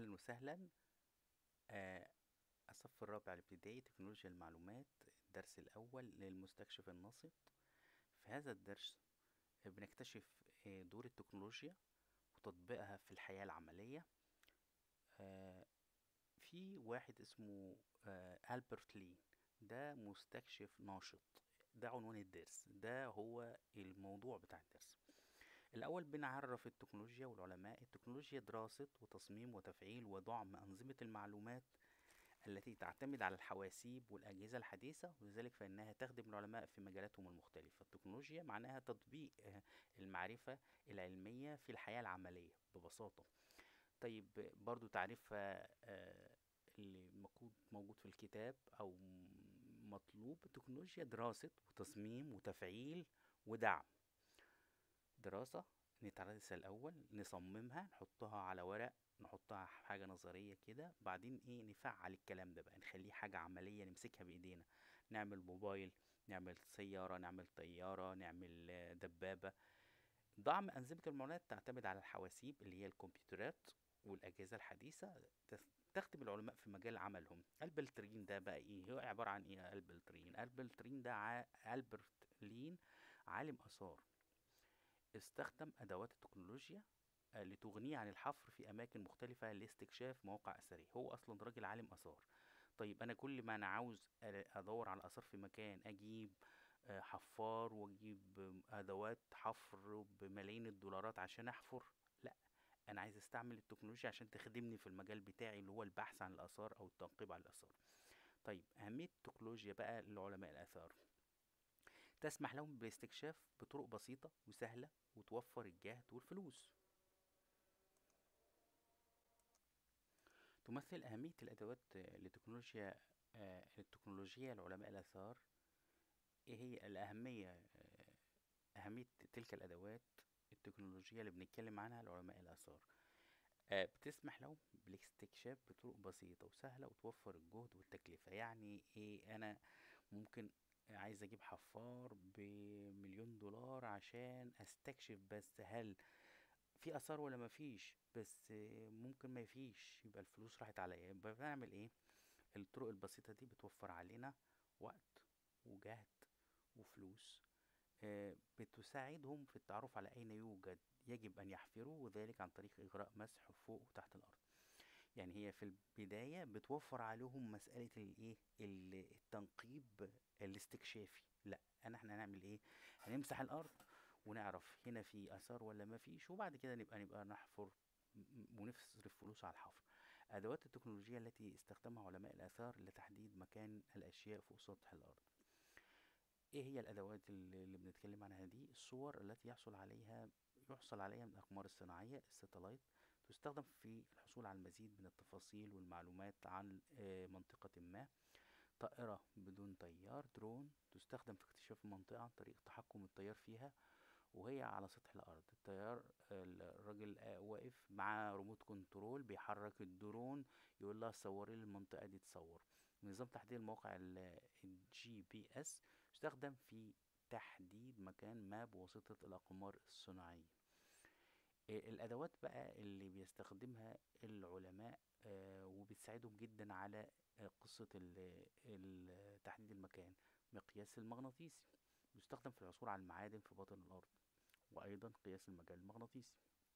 أهلا وسهلا آه، الصف الرابع الابتدائي تكنولوجيا المعلومات الدرس الأول للمستكشف النشط في هذا الدرس بنكتشف آه، دور التكنولوجيا وتطبيقها في الحياة العملية آه، في واحد اسمه آه، ألبرت لين ده مستكشف ناشط ده عنوان الدرس ده هو الموضوع بتاع الدرس الأول بنعرف التكنولوجيا والعلماء التكنولوجيا دراسة وتصميم وتفعيل ودعم أنظمة المعلومات التي تعتمد على الحواسيب والأجهزة الحديثة ولذلك فإنها تخدم العلماء في مجالاتهم المختلفة التكنولوجيا معناها تطبيق آه، المعرفة العلمية في الحياة العملية ببساطة طيب برضو تعريفها آه، اللي مكو- موجود في الكتاب أو م- مطلوب التكنولوجيا دراسة وتصميم وتفعيل ودعم دراسة نتعرس الأول نصممها نحطها على ورق نحطها حاجة نظرية كده بعدين ايه نفعل الكلام ده بقى نخليه حاجة عملية نمسكها بإيدينا نعمل موبايل نعمل سيارة نعمل طيارة نعمل آه، دبابة دعم أنظمة المعلومات تعتمد على الحواسيب اللي هي الكمبيوترات والأجهزة الحديثة تس- تخدم العلماء في مجال عملهم ألبرت لين ده بقى ايه هو عبارة عن ايه ألبرت لين ألبرت لين ده ع... ألبرت لين عالم آثار استخدم أدوات التكنولوجيا آه، لتغنيه عن الحفر في أماكن مختلفة لاستكشاف مواقع أثرية هو أصلا راجل عالم آثار طيب أنا كل ما أنا عاوز أ- أدور على آثار في مكان أجيب آه، حفار وأجيب آه، أدوات حفر بملايين الدولارات عشان أحفر لا أنا عايز أستعمل التكنولوجيا عشان تخدمني في المجال بتاعي اللي هو البحث عن الآثار أو التنقيب عن الآثار طيب أهمية التكنولوجيا بقى لعلماء الآثار تسمح لهم بالاستكشاف بطرق بسيطة وسهلة وتوفر الجهد والفلوس تمثل أهمية الأدوات آه، لتكنولوجيا آه، التكنولوجيا لعلماء الآثار إيه هي الأهمية آه، أهمية تلك الأدوات التكنولوجية اللي بنتكلم عنها لعلماء الآثار آه، بتسمح لهم بالاستكشاف بطرق بسيطة وسهلة وتوفر الجهد والتكلفة يعني إيه أنا ممكن عايز أجيب حفار بمليون دولار عشان أستكشف بس هل في اثار ولا مفيش بس آه، ممكن ما فيش يبقى الفلوس راحت عليا يبقى بنعمل ايه الطرق البسيطة دي بتوفر علينا وقت وجهد وفلوس آه، بتساعدهم في التعرف على أين يوجد يجب أن يحفروا وذلك عن طريق إجراء مسح فوق وتحت الأرض يعني هي في البداية بتوفر عليهم مسألة الايه ال- التنقيب الاستكشافي لا انا احنا هنعمل ايه هنمسح الارض ونعرف هنا في اثار ولا ما فيش وبعد كده نبقى نبقى نحفر م- ونصرف فلوس على الحفر ادوات التكنولوجيا التي استخدمها علماء الاثار لتحديد مكان الاشياء فوق سطح الارض ايه هي الادوات اللي اللي بنتكلم عنها دي الصور التي يحصل عليها يحصل عليها من الاقمار الصناعيه الستلايت تستخدم في الحصول على المزيد من التفاصيل والمعلومات عن آه، منطقة ما طائرة بدون طيار درون تستخدم في اكتشاف المنطقة عن طريق تحكم الطيار فيها وهي على سطح الأرض الطيار الراجل آه، واقف مع ريموت كنترول بيحرك الدرون يقول لها صوري لي المنطقة دي تصور نظام تحديد المواقع الجي بي اس يستخدم في تحديد مكان ما بواسطة الأقمار الصناعية آه، الأدوات بقى اللي بيستخدمها العلماء آه، وبتساعدهم جدا على آه، قصة ال- ال- تحديد المكان مقياس المغناطيسي يستخدم في العثور على المعادن في باطن الأرض وأيضا قياس المجال المغناطيسي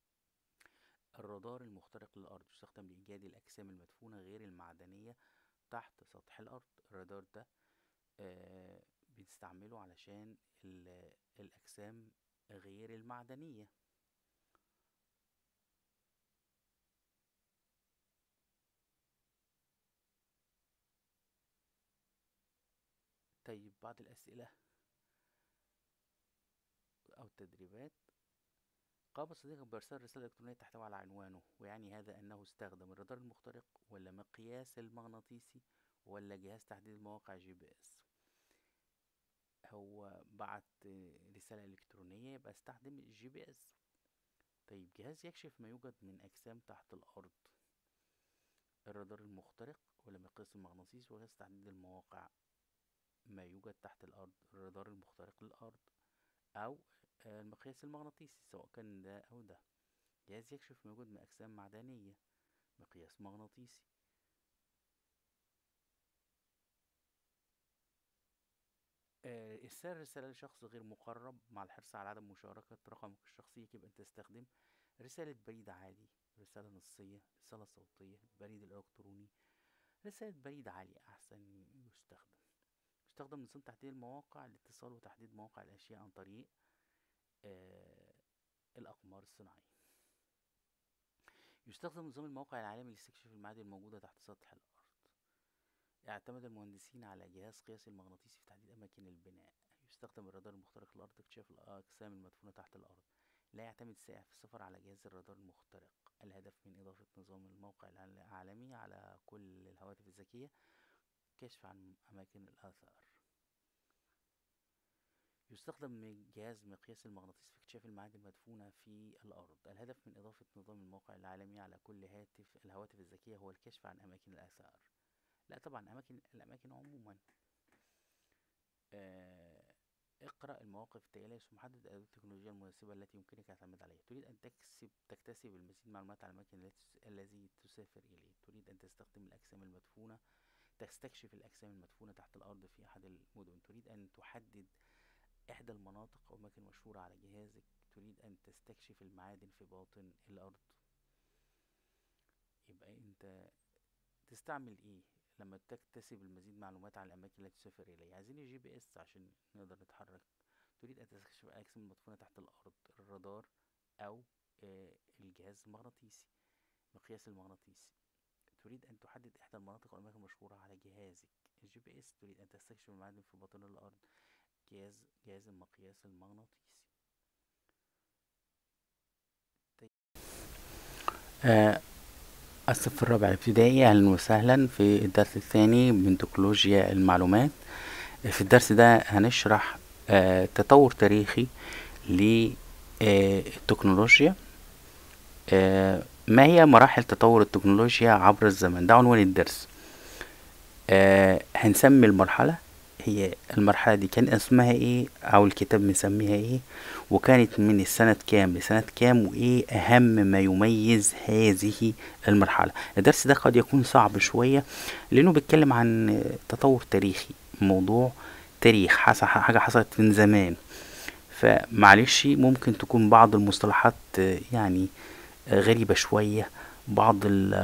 الرادار المخترق للأرض يستخدم لإيجاد الأجسام المدفونة غير المعدنية تحت سطح الأرض الرادار ده آه، بنستعمله علشان ال- الأجسام غير المعدنية طيب بعض الأسئلة أو التدريبات قام صديقك بإرسال رسالة إلكترونية تحتوي على عنوانه ويعني هذا أنه استخدم الرادار المخترق ولا مقياس المغناطيسي ولا جهاز تحديد المواقع جي بي اس هو بعت آه، رسالة إلكترونية يبقى استخدم الجي بي اس طيب جهاز يكشف ما يوجد من أجسام تحت الأرض الرادار المخترق ولا مقياس المغناطيسي وجهاز تحديد المواقع ما يوجد تحت الأرض الرادار المخترق للأرض أو آه، المقياس المغناطيسي سواء كان ده أو ده جهاز يكشف ما يوجد من أجسام معدنية مقياس مغناطيسي آه، إرسال رسالة لشخص غير مقرب مع الحرص على عدم مشاركة رقمك الشخصي يجب أن تستخدم رسالة بريد عادي رسالة نصية رسالة صوتية بريد الإلكتروني رسالة بريد عالية أحسن يستخدم يستخدم نظام تحديد المواقع لاتصال وتحديد مواقع الأشياء عن طريق آه الأقمار الصناعية يستخدم نظام الموقع العالمي لاستكشاف المعادن الموجودة تحت سطح الأرض اعتمد المهندسين على جهاز قياسي المغناطيسي في تحديد أماكن البناء يستخدم الرادار المخترق الأرض لاكتشاف الأجسام المدفونة تحت الأرض لا يعتمد السائح في السفر على جهاز الرادار المخترق الهدف من إضافة نظام الموقع العالمي على كل الهواتف الذكية كشف عن أماكن الآثار يستخدم جهاز مقياس المغناطيس في اكتشاف المعادن المدفونة في الأرض الهدف من إضافة نظام الموقع العالمي على كل هاتف الهواتف الذكية هو الكشف عن أماكن الآثار لا طبعا أماكن الأماكن عموما آه اقرأ المواقف التالية ثم حدد الأدوات التكنولوجية المناسبة التي يمكنك الاعتماد عليها تريد أن تكسب تكتسب المزيد معلومات عن الأماكن الذي تسافر إليه تريد أن تستخدم الأجسام المدفونة تستكشف الأجسام المدفونة تحت الأرض في أحد المدن تريد أن تحدد إحدى المناطق أو أماكن مشهورة على جهازك تريد أن تستكشف المعادن في باطن الأرض يبقى أنت تستعمل إيه لما تكتسب المزيد معلومات عن الأماكن التي تسافر إليها عايزين الجي بي إس عشان نقدر نتحرك تريد أن تستكشف الأجسام المدفونة تحت الأرض الرادار أو آه الجهاز المغناطيسي مقياس المغناطيسي تريد أن تحدد إحدى المناطق والأماكن المشهورة على جهازك الجي بي إس تريد أن تستكشف المعادن في باطن الأرض جهاز جهاز المقياس المغناطيسي آه الصف الرابع الابتدائي أهلا وسهلا في الدرس الثاني من تكنولوجيا المعلومات في الدرس ده هنشرح آه تطور تاريخي للتكنولوجيا آه ما هي مراحل تطور التكنولوجيا عبر الزمن ده عنوان الدرس آه هنسمي المرحلة هي المرحلة دي كان اسمها ايه او الكتاب مسميها ايه وكانت من السنة كام لسنة كام وايه اهم ما يميز هذه المرحلة الدرس ده قد يكون صعب شوية لانه بيتكلم عن تطور تاريخي موضوع تاريخ حصل حاجة حصلت من زمان فمعلش ممكن تكون بعض المصطلحات يعني غريبة شوية بعض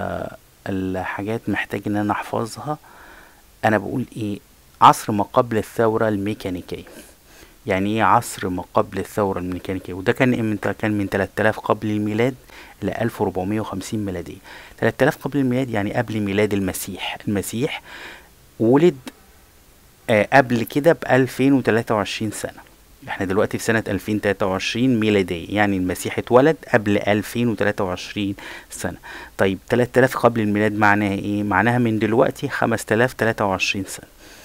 الحاجات محتاج ان انا احفظها انا بقول ايه عصر ما قبل الثورة الميكانيكية يعني ايه عصر ما قبل الثورة الميكانيكية وده كان امتى كان من 3000 قبل الميلاد ل 1450 ميلادية 3000 قبل الميلاد يعني قبل ميلاد المسيح المسيح ولد آه قبل كده ب 2023 سنة احنا دلوقتي في سنة 2023 ميلادية يعني المسيح اتولد قبل 2023 سنة طيب 3000 قبل الميلاد معناها ايه معناها من دلوقتي 5023 سنة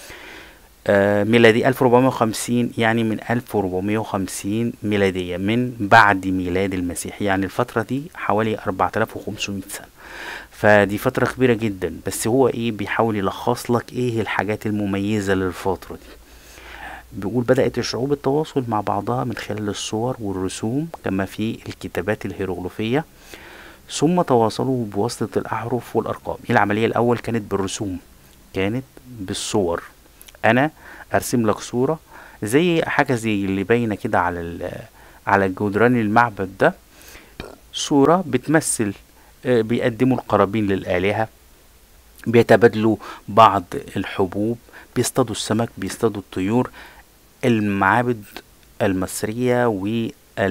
آه ميلادي 1450 يعني من 1450 ميلادية من بعد ميلاد المسيح يعني الفترة دي حوالي 4500 سنة فدي فترة كبيرة جدا بس هو ايه بيحاول يلخص لك ايه الحاجات المميزة للفترة دي بيقول بدأت الشعوب التواصل مع بعضها من خلال الصور والرسوم كما في الكتابات الهيروغليفية ثم تواصلوا بواسطة الأحرف والأرقام العملية الأول كانت بالرسوم كانت بالصور أنا أرسم لك صورة زي حاجة زي اللي باينة كده على على جدران المعبد ده صورة بتمثل بيقدموا القرابين للآلهة بيتبادلوا بعض الحبوب بيصطادوا السمك بيصطادوا الطيور المعابد المصرية وال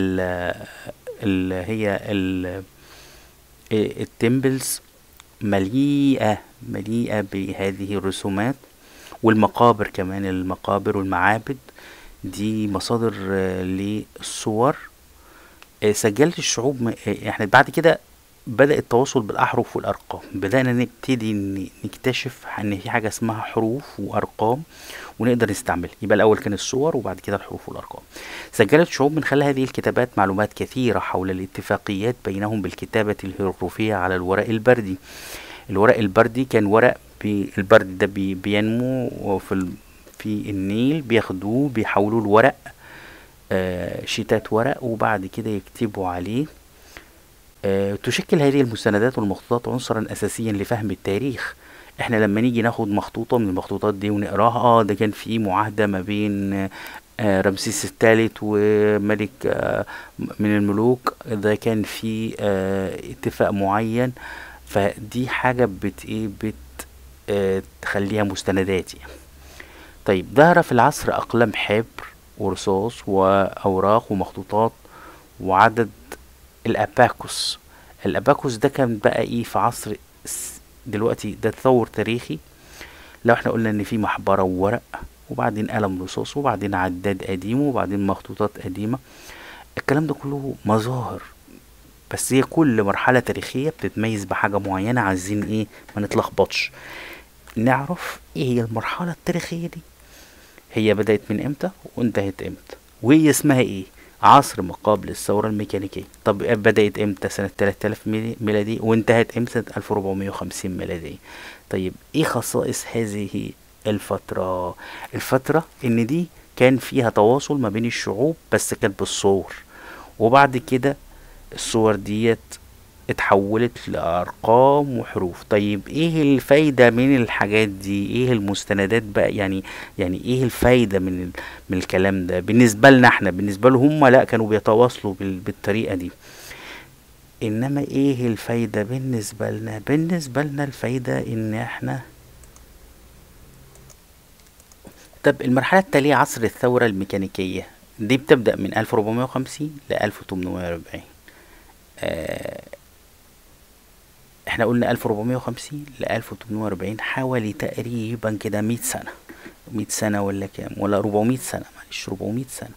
اللي هي ال التمبلز مليئة مليئة بهذه الرسومات والمقابر كمان المقابر والمعابد دي مصادر للصور سجلت الشعوب احنا بعد كده بدأ التواصل بالأحرف والأرقام بدأنا نبتدي نكتشف إن في حاجة اسمها حروف وأرقام ونقدر نستعملها يبقى الأول كان الصور وبعد كده الحروف والأرقام سجلت الشعوب من خلال هذه الكتابات معلومات كثيرة حول الاتفاقيات بينهم بالكتابة الهيروغليفية على الورق البردي الورق البردي كان ورق البرد ده بي بينمو في في النيل بياخدوه بيحولوه لورق آه شيتات ورق وبعد كده يكتبوا عليه آه، تشكل هذه المستندات والمخطوطات عنصرا أساسيا لفهم التاريخ احنا لما نيجي ناخد مخطوطة من المخطوطات دي ونقراها اه ده كان في معاهدة ما بين آه، رمسيس الثالث وملك آه، من الملوك ده كان في آه، اتفاق معين فدي حاجة بت ايه بت آه، تخليها مستندات يعني طيب ظهر في العصر أقلام حبر ورصاص وأوراق ومخطوطات وعدد الأباكوس الأباكوس ده كان بقى إيه في عصر س- دلوقتي ده تطور تاريخي لو احنا قلنا إن في محبرة وورق وبعدين قلم رصاص وبعدين عداد قديم وبعدين مخطوطات قديمة الكلام ده كله مظاهر بس هي كل مرحلة تاريخية بتتميز بحاجة معينة عايزين ايه ما نتلخبطش نعرف ايه هي المرحلة التاريخية دي هي بدأت من امتى وانتهت امتى وهي اسمها ايه عصر ما قبل الثورة الميكانيكية طب بدأت امتى سنة 3000 ميلي- ميلادي وانتهت امتى سنة 1450 ميلادي طيب ايه خصائص هذه الفترة الفترة ان دي كان فيها تواصل ما بين الشعوب بس كانت بالصور وبعد كده الصور ديت اتحولت لأرقام وحروف طيب ايه الفايدة من الحاجات دي ايه المستندات بقى يعني يعني ايه الفايدة من ال- من الكلام ده بالنسبة لنا احنا بالنسبة لهم هم لا كانوا بيتواصلوا بال- بالطريقة دي انما ايه الفايدة بالنسبة لنا بالنسبة لنا الفايدة ان احنا طب المرحلة التالية عصر الثورة الميكانيكية دي بتبدأ من 1450 ل 1840 آه احنا قلنا 1450 ل 1840 حوالي تقريبا كده 100 سنة 100 سنة ولا كام ولا 400 سنة معلش 400 سنة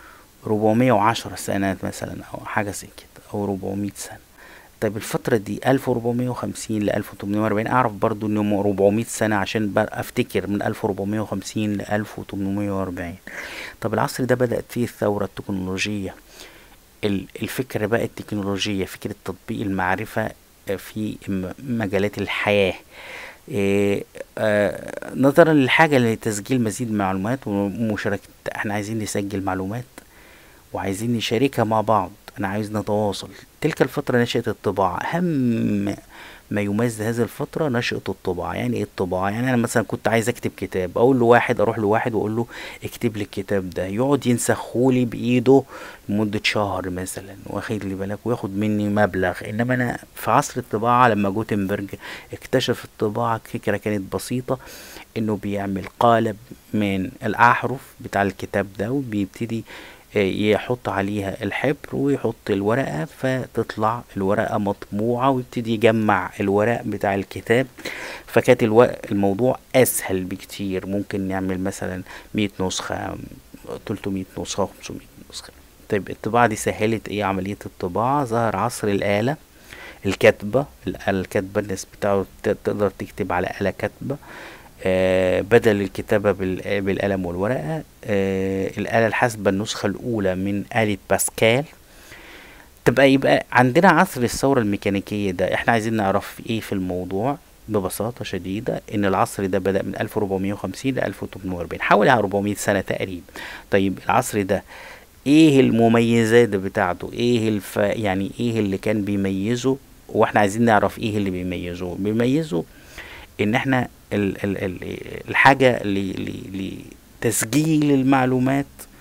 410 سنة مثلا او حاجة زي كده او 400 سنة طيب الفترة دي 1450 ل 1840 اعرف برضو انهم 400 سنة عشان بقى افتكر من 1450 ل 1840 طب العصر ده بدأت فيه الثورة التكنولوجية ال- الفكرة بقى التكنولوجية فكرة تطبيق المعرفة في م- مجالات الحياة إيه آه نظرا للحاجة لتسجيل مزيد من المعلومات ومشاركة احنا عايزين نسجل معلومات وعايزين نشاركها مع بعض انا عايز نتواصل تلك الفترة نشأت الطباعة اهم ما يميز هذه الفترة نشأة الطباعة يعني ايه الطباعة يعني انا مثلا كنت عايز اكتب كتاب اقول له واحد اروح لواحد واقول له اكتب لي الكتاب ده يقعد ينسخهولي بايده لمدة شهر مثلا واخد لي بالك وياخد مني مبلغ انما انا في عصر الطباعة لما جوتنبرج اكتشف الطباعة فكرة كانت بسيطة انه بيعمل قالب من الاحرف بتاع الكتاب ده وبيبتدي آه، يحط عليها الحبر ويحط الورقة فتطلع الورقة مطبوعة ويبتدي يجمع الورق بتاع الكتاب فكانت الو... الموضوع أسهل بكتير ممكن نعمل مثلا مية نسخة 300 نسخة 500 نسخة طيب الطباعة دي سهلت ايه عملية الطباعة ظهر عصر الآلة الكتبة الآلة الكتبة الناس بتاعه ت- تقدر تكتب على آلة كتبة آه بدل الكتابة بال- بالقلم والورقة آه الآلة الحاسبة النسخة الأولى من آلة باسكال تبقى يبقى عندنا عصر الثورة الميكانيكية ده احنا عايزين نعرف ايه في الموضوع ببساطة شديدة ان العصر ده بدأ من 1450 ل 1840 حوالي 400 سنة تقريبا طيب العصر ده ايه المميزات بتاعته ايه الف... يعني ايه اللي كان بيميزه واحنا عايزين نعرف ايه اللي بيميزه بيميزه ان احنا ال... ال... ال... الحاجة ل... ل... لتسجيل المعلومات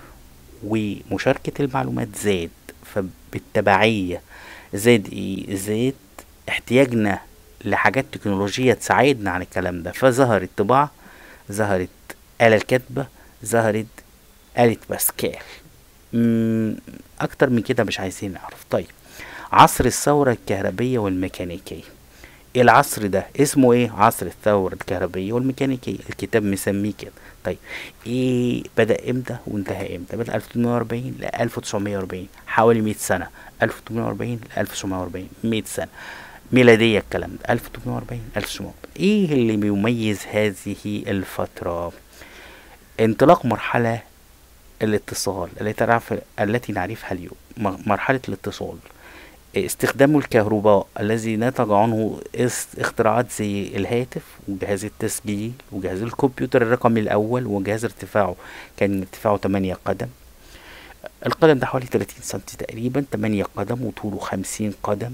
ومشاركة المعلومات زاد فبالتبعية زاد ايه زاد احتياجنا لحاجات تكنولوجية تساعدنا عن الكلام ده فظهر الطباعة ظهرت آلة الكتبة ظهرت آلة باسكال مم، أكتر من كده مش عايزين نعرف طيب عصر الثورة الكهربية والميكانيكية العصر ده اسمه ايه عصر الثورة الكهربية والميكانيكية الكتاب مسميه كده طيب ايه بدأ امتى وانتهى امتى بدأ 1840 ل 1940 حوالي 100 سنة 1840 ل 1940 100 سنة ميلادية الكلام ده 1840 1940 ايه اللي بيميز هذه الفترة انطلاق مرحلة الاتصال التي تعرف التي نعرفها اليوم م- مرحلة الاتصال استخدام الكهرباء الذي نتج عنه اس- اختراعات زي الهاتف وجهاز التسجيل وجهاز الكمبيوتر الرقمي الأول وجهاز ارتفاعه كان ارتفاعه 8 قدم القدم ده حوالي 30 سنتي تقريبا 8 قدم وطوله 50 قدم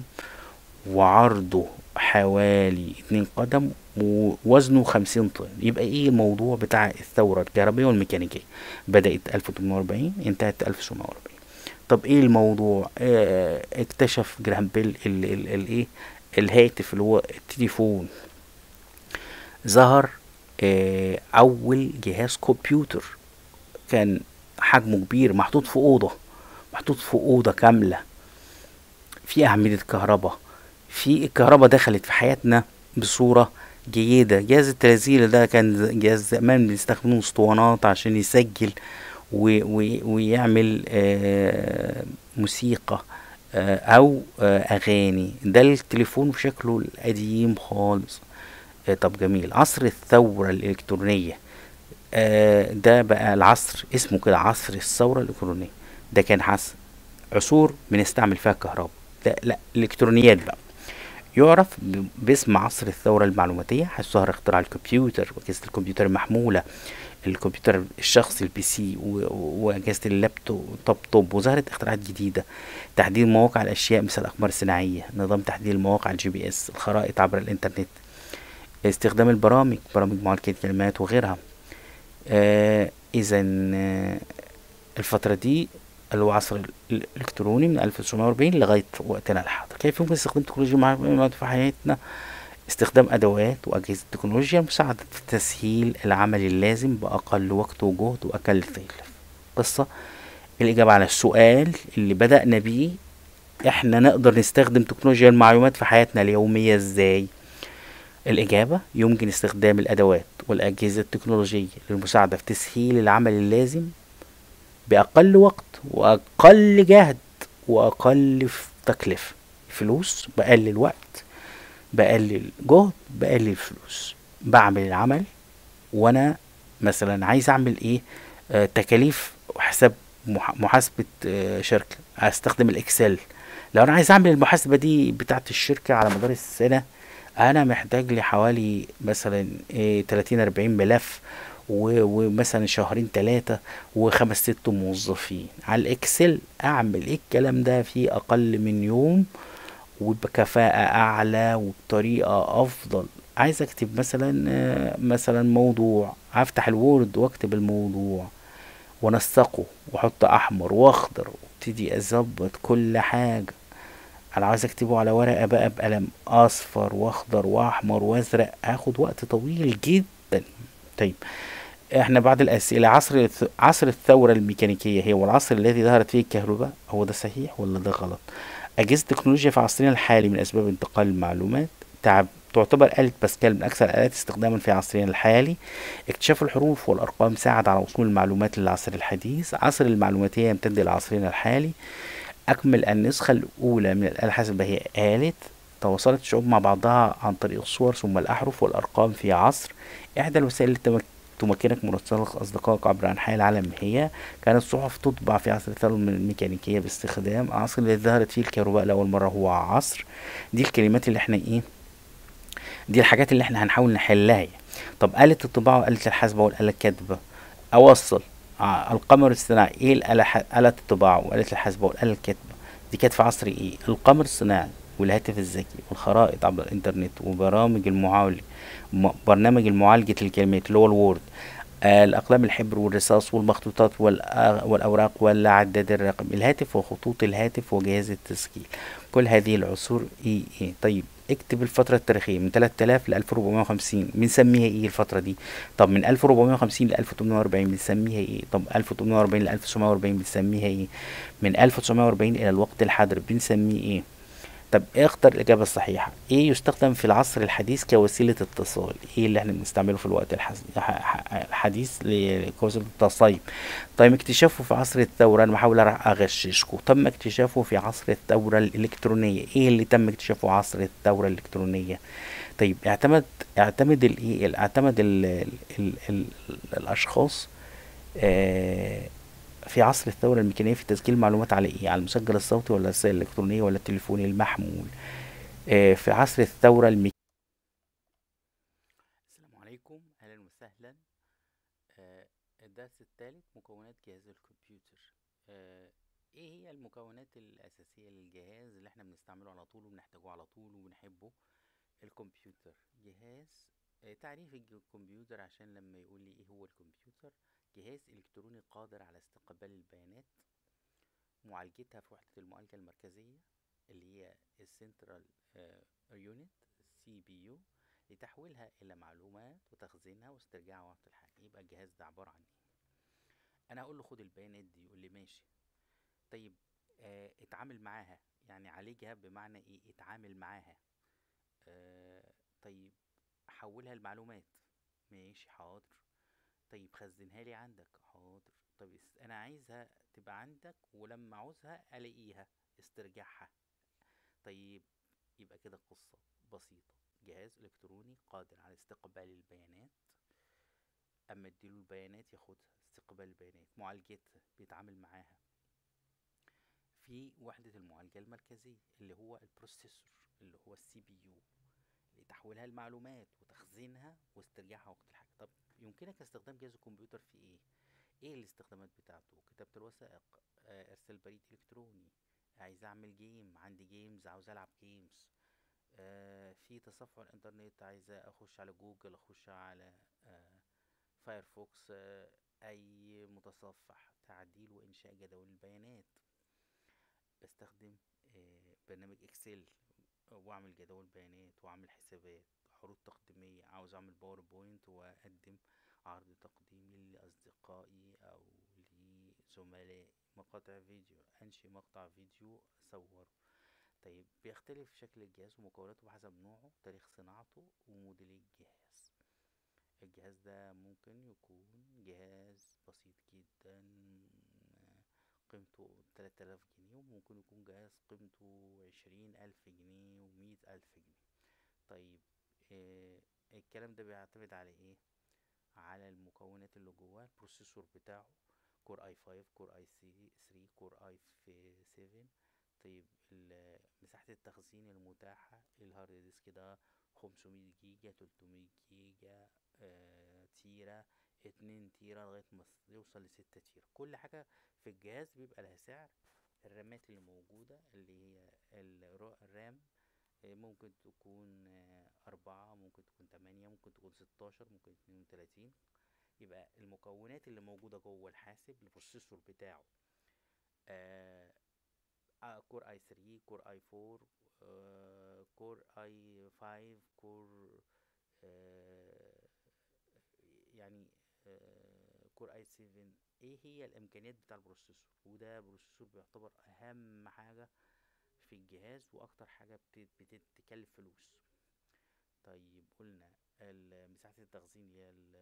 وعرضه حوالي 2 قدم ووزنه 50 طن يبقى ايه الموضوع بتاع الثورة الكهربائية والميكانيكية بدأت 1840 انتهت 1940 طب ايه الموضوع اه اكتشف جراهام بيل الايه الهاتف اللي هو التليفون ظهر اه اول جهاز كمبيوتر كان حجمه كبير محطوط في اوضه محطوط في اوضه كامله في اعمده كهرباء في الكهرباء دخلت في حياتنا بصوره جيده جهاز التلازيل ده كان جهاز زمان بيستخدموه اسطوانات عشان يسجل ويعمل آه موسيقى آه او آه اغاني ده التليفون في شكله القديم خالص طب جميل عصر الثوره الالكترونيه ده بقى العصر اسمه كده عصر الثورة الإلكترونية ده كان حس عصور بنستعمل فيها الكهرباء لا لا الإلكترونيات بقى يعرف باسم عصر الثورة المعلوماتية حيث ظهر اختراع الكمبيوتر وأجهزة الكمبيوتر المحمولة الكمبيوتر الشخصي البي سي وأجهزة اللابتوب توب توب وظهرت اختراعات جديدة تحديد مواقع الأشياء مثل الأقمار الصناعية نظام تحديد المواقع الجي بي اس الخرائط عبر الإنترنت استخدام البرامج برامج معالجة الكلمات وغيرها آه اذا آه الفترة دي اللي هو عصر الالكتروني من 1940 لغاية وقتنا الحاضر كيف يمكن استخدام تكنولوجيا المعلومات في حياتنا استخدام ادوات واجهزة تكنولوجيا مساعدة في تسهيل العمل اللازم باقل وقت وجهد واقل تكلفة قصة الاجابة على السؤال اللي بدأنا بيه احنا نقدر نستخدم تكنولوجيا المعلومات في حياتنا اليومية ازاي الإجابة يمكن استخدام الأدوات والأجهزة التكنولوجية للمساعدة في تسهيل العمل اللازم بأقل وقت وأقل جهد وأقل تكلفة فلوس بقلل وقت بقلل جهد بقلل فلوس بعمل العمل وأنا مثلا عايز أعمل إيه آه تكاليف وحساب محاسبة آه شركة أستخدم الإكسل لو أنا عايز أعمل المحاسبة دي بتاعت الشركة على مدار السنة انا محتاج لي حوالي مثلا إيه 30 40 ملف ومثلا شهرين ثلاثة وخمس ست موظفين على الاكسل اعمل ايه الكلام ده في اقل من يوم وبكفاءة اعلى وبطريقة افضل عايز اكتب مثلا مثلا موضوع هفتح الوورد واكتب الموضوع وانسقه واحط احمر واخضر وابتدي اظبط كل حاجة انا عايز اكتبه على ورقة بقى بقلم اصفر واخضر واحمر وازرق هاخد وقت طويل جدا طيب احنا بعد الاسئله عصر عصر الثوره الميكانيكيه هي والعصر الذي ظهرت فيه الكهرباء هو ده صحيح ولا ده غلط اجهزه التكنولوجيا في عصرنا الحالي من اسباب انتقال المعلومات تعب تعتبر آلة باسكال من أكثر الآلات استخداما في عصرنا الحالي اكتشاف الحروف والأرقام ساعد على وصول المعلومات للعصر الحديث عصر المعلوماتية يمتد إلى عصرنا الحالي أكمل النسخة الأولى من الآلة الحاسبة هي آلة تواصلت الشعوب مع بعضها عن طريق الصور ثم الأحرف والأرقام في عصر إحدى الوسائل التي تمكنك مراسلة أصدقائك عبر أنحاء العالم هي كانت الصحف تطبع في عصر الثورة الميكانيكية باستخدام العصر الذي ظهرت فيه الكهرباء لأول مرة هو عصر دي الكلمات اللي احنا ايه دي الحاجات اللي احنا هنحاول نحلها طب آلة الطباعة وآلة الحاسبة والآلة الكاتبة أوصل آه القمر الصناعي ايه الآلة آلة الطباعة وآلة الحاسبة والآلة الكاتبة دي كانت في عصر ايه القمر الصناعي والهاتف الذكي والخرائط عبر الانترنت وبرامج المعالج برنامج معالجة الكلمات اللي هو الوورد آه الأقلام الحبر والرصاص والمخطوطات والأوراق والعداد الرقم الهاتف وخطوط الهاتف وجهاز التسجيل كل هذه العصور ايه ايه طيب اكتب الفترة التاريخية من 3000 ل 1450 بنسميها ايه الفترة دي؟ طب من 1450 ل 1840 بنسميها ايه؟ طب 1840 ل 1940 بنسميها ايه؟ من 1940 إلى الوقت الحاضر بنسميه ايه؟ طب اختر الإجابة الصحيحة ايه يستخدم في العصر الحديث كوسيلة اتصال ايه اللي احنا بنستعمله في الوقت الحديث لكوسيلة التصيب طيب اكتشافه في عصر الثورة انا بحاول اغششكم تم اكتشافه في عصر الثورة الالكترونية ايه اللي تم اكتشافه في عصر الثورة الالكترونية طيب اعتمد اعتمد الايه اعتمد ال ال ال الاشخاص آه في عصر الثورة الميكانيكية في تسجيل المعلومات على ايه؟ على المسجل الصوتي ولا الرسائل الإلكترونية ولا التليفوني المحمول؟ آه في عصر الثورة الميكانيكية السلام عليكم أهلا وسهلا آه الدرس الثالث مكونات جهاز الكمبيوتر آه ايه هي المكونات الاساسية للجهاز اللي احنا بنستعمله على طول وبنحتاجه على طول وبنحبه الكمبيوتر جهاز آه، تعريف الج- الكمبيوتر عشان لما يقولي ايه هو الكمبيوتر جهاز الكتروني قادر على استقبال البيانات معالجتها في وحدة المعالجة المركزية اللي هي السنترال يونت سي بي يو لتحويلها الى معلومات وتخزينها واسترجاعها وقت الحاجة يبقى الجهاز ده عبارة عن ايه انا اقول له خد البيانات دي يقول لي ماشي طيب آه اتعامل معاها يعني عالجها بمعنى ايه اتعامل معاها آه طيب حولها لمعلومات ماشي حاضر طيب خزنها لي عندك حاضر طب اس- انا عايزها تبقى عندك ولما عاوزها الاقيها استرجعها طيب يبقى كده قصة بسيطة جهاز الكتروني قادر على استقبال البيانات اما اديله البيانات ياخدها استقبال البيانات معالجتها بيتعامل معاها في وحدة المعالجة المركزية اللي هو البروسيسور اللي هو السي بي يو لتحويلها لمعلومات وتخزينها واسترجاعها وقت الحاجة طب يمكنك استخدام جهاز الكمبيوتر في ايه ايه الاستخدامات بتاعته كتابة الوثائق آه، ارسال بريد الكتروني عايز اعمل جيم عندي جيمز عاوز العب جيمز آه في تصفح الانترنت عايز اخش على جوجل اخش على آه فايرفوكس آه اي متصفح تعديل وانشاء جداول البيانات بستخدم آه برنامج اكسل واعمل جداول بيانات واعمل حسابات عروض تقديمية عاوز اعمل باوربوينت واقدم عرض تقديمي لاصدقائي او لزملائي مقاطع فيديو انشئ مقطع فيديو اصوره طيب بيختلف شكل الجهاز ومكوناته بحسب نوعه تاريخ صناعته وموديل الجهاز الجهاز ده ممكن يكون جهاز بسيط جدا آه، قيمته تلات آلاف جنيه وممكن يكون جهاز قيمته عشرين ألف جنيه ومية ألف جنيه طيب آه الكلام ده بيعتمد على ايه على المكونات اللي جواه البروسيسور بتاعه كور اي 5 كور اي 3 كور اي 7 طيب ال- مساحة التخزين المتاحة الهارد ديسك ده 500 جيجا 300 جيجا آه تيرة اتنين تيرة لغاية ما يوصل لستة تيرة كل حاجة في الجهاز بيبقى لها سعر الرامات اللي موجودة اللي هي الرو- الرام آه، ممكن تكون آه، أربعة ممكن تكون تمانية ممكن تكون ستاشر ممكن اتنين وتلاتين يبقى المكونات اللي موجودة جوه الحاسب البروسيسور بتاعه آه آه، كور اي 3 كور اي 4 آه، كور اي 5 كور آه، يعني آه، كور اي 7 ايه هي الامكانيات بتاع البروسيسور وده بروسيسور بيعتبر اهم حاجة في الجهاز واكتر حاجة بت- بتتكلف فلوس طيب قلنا ال- مساحة التخزين اللي هي ال-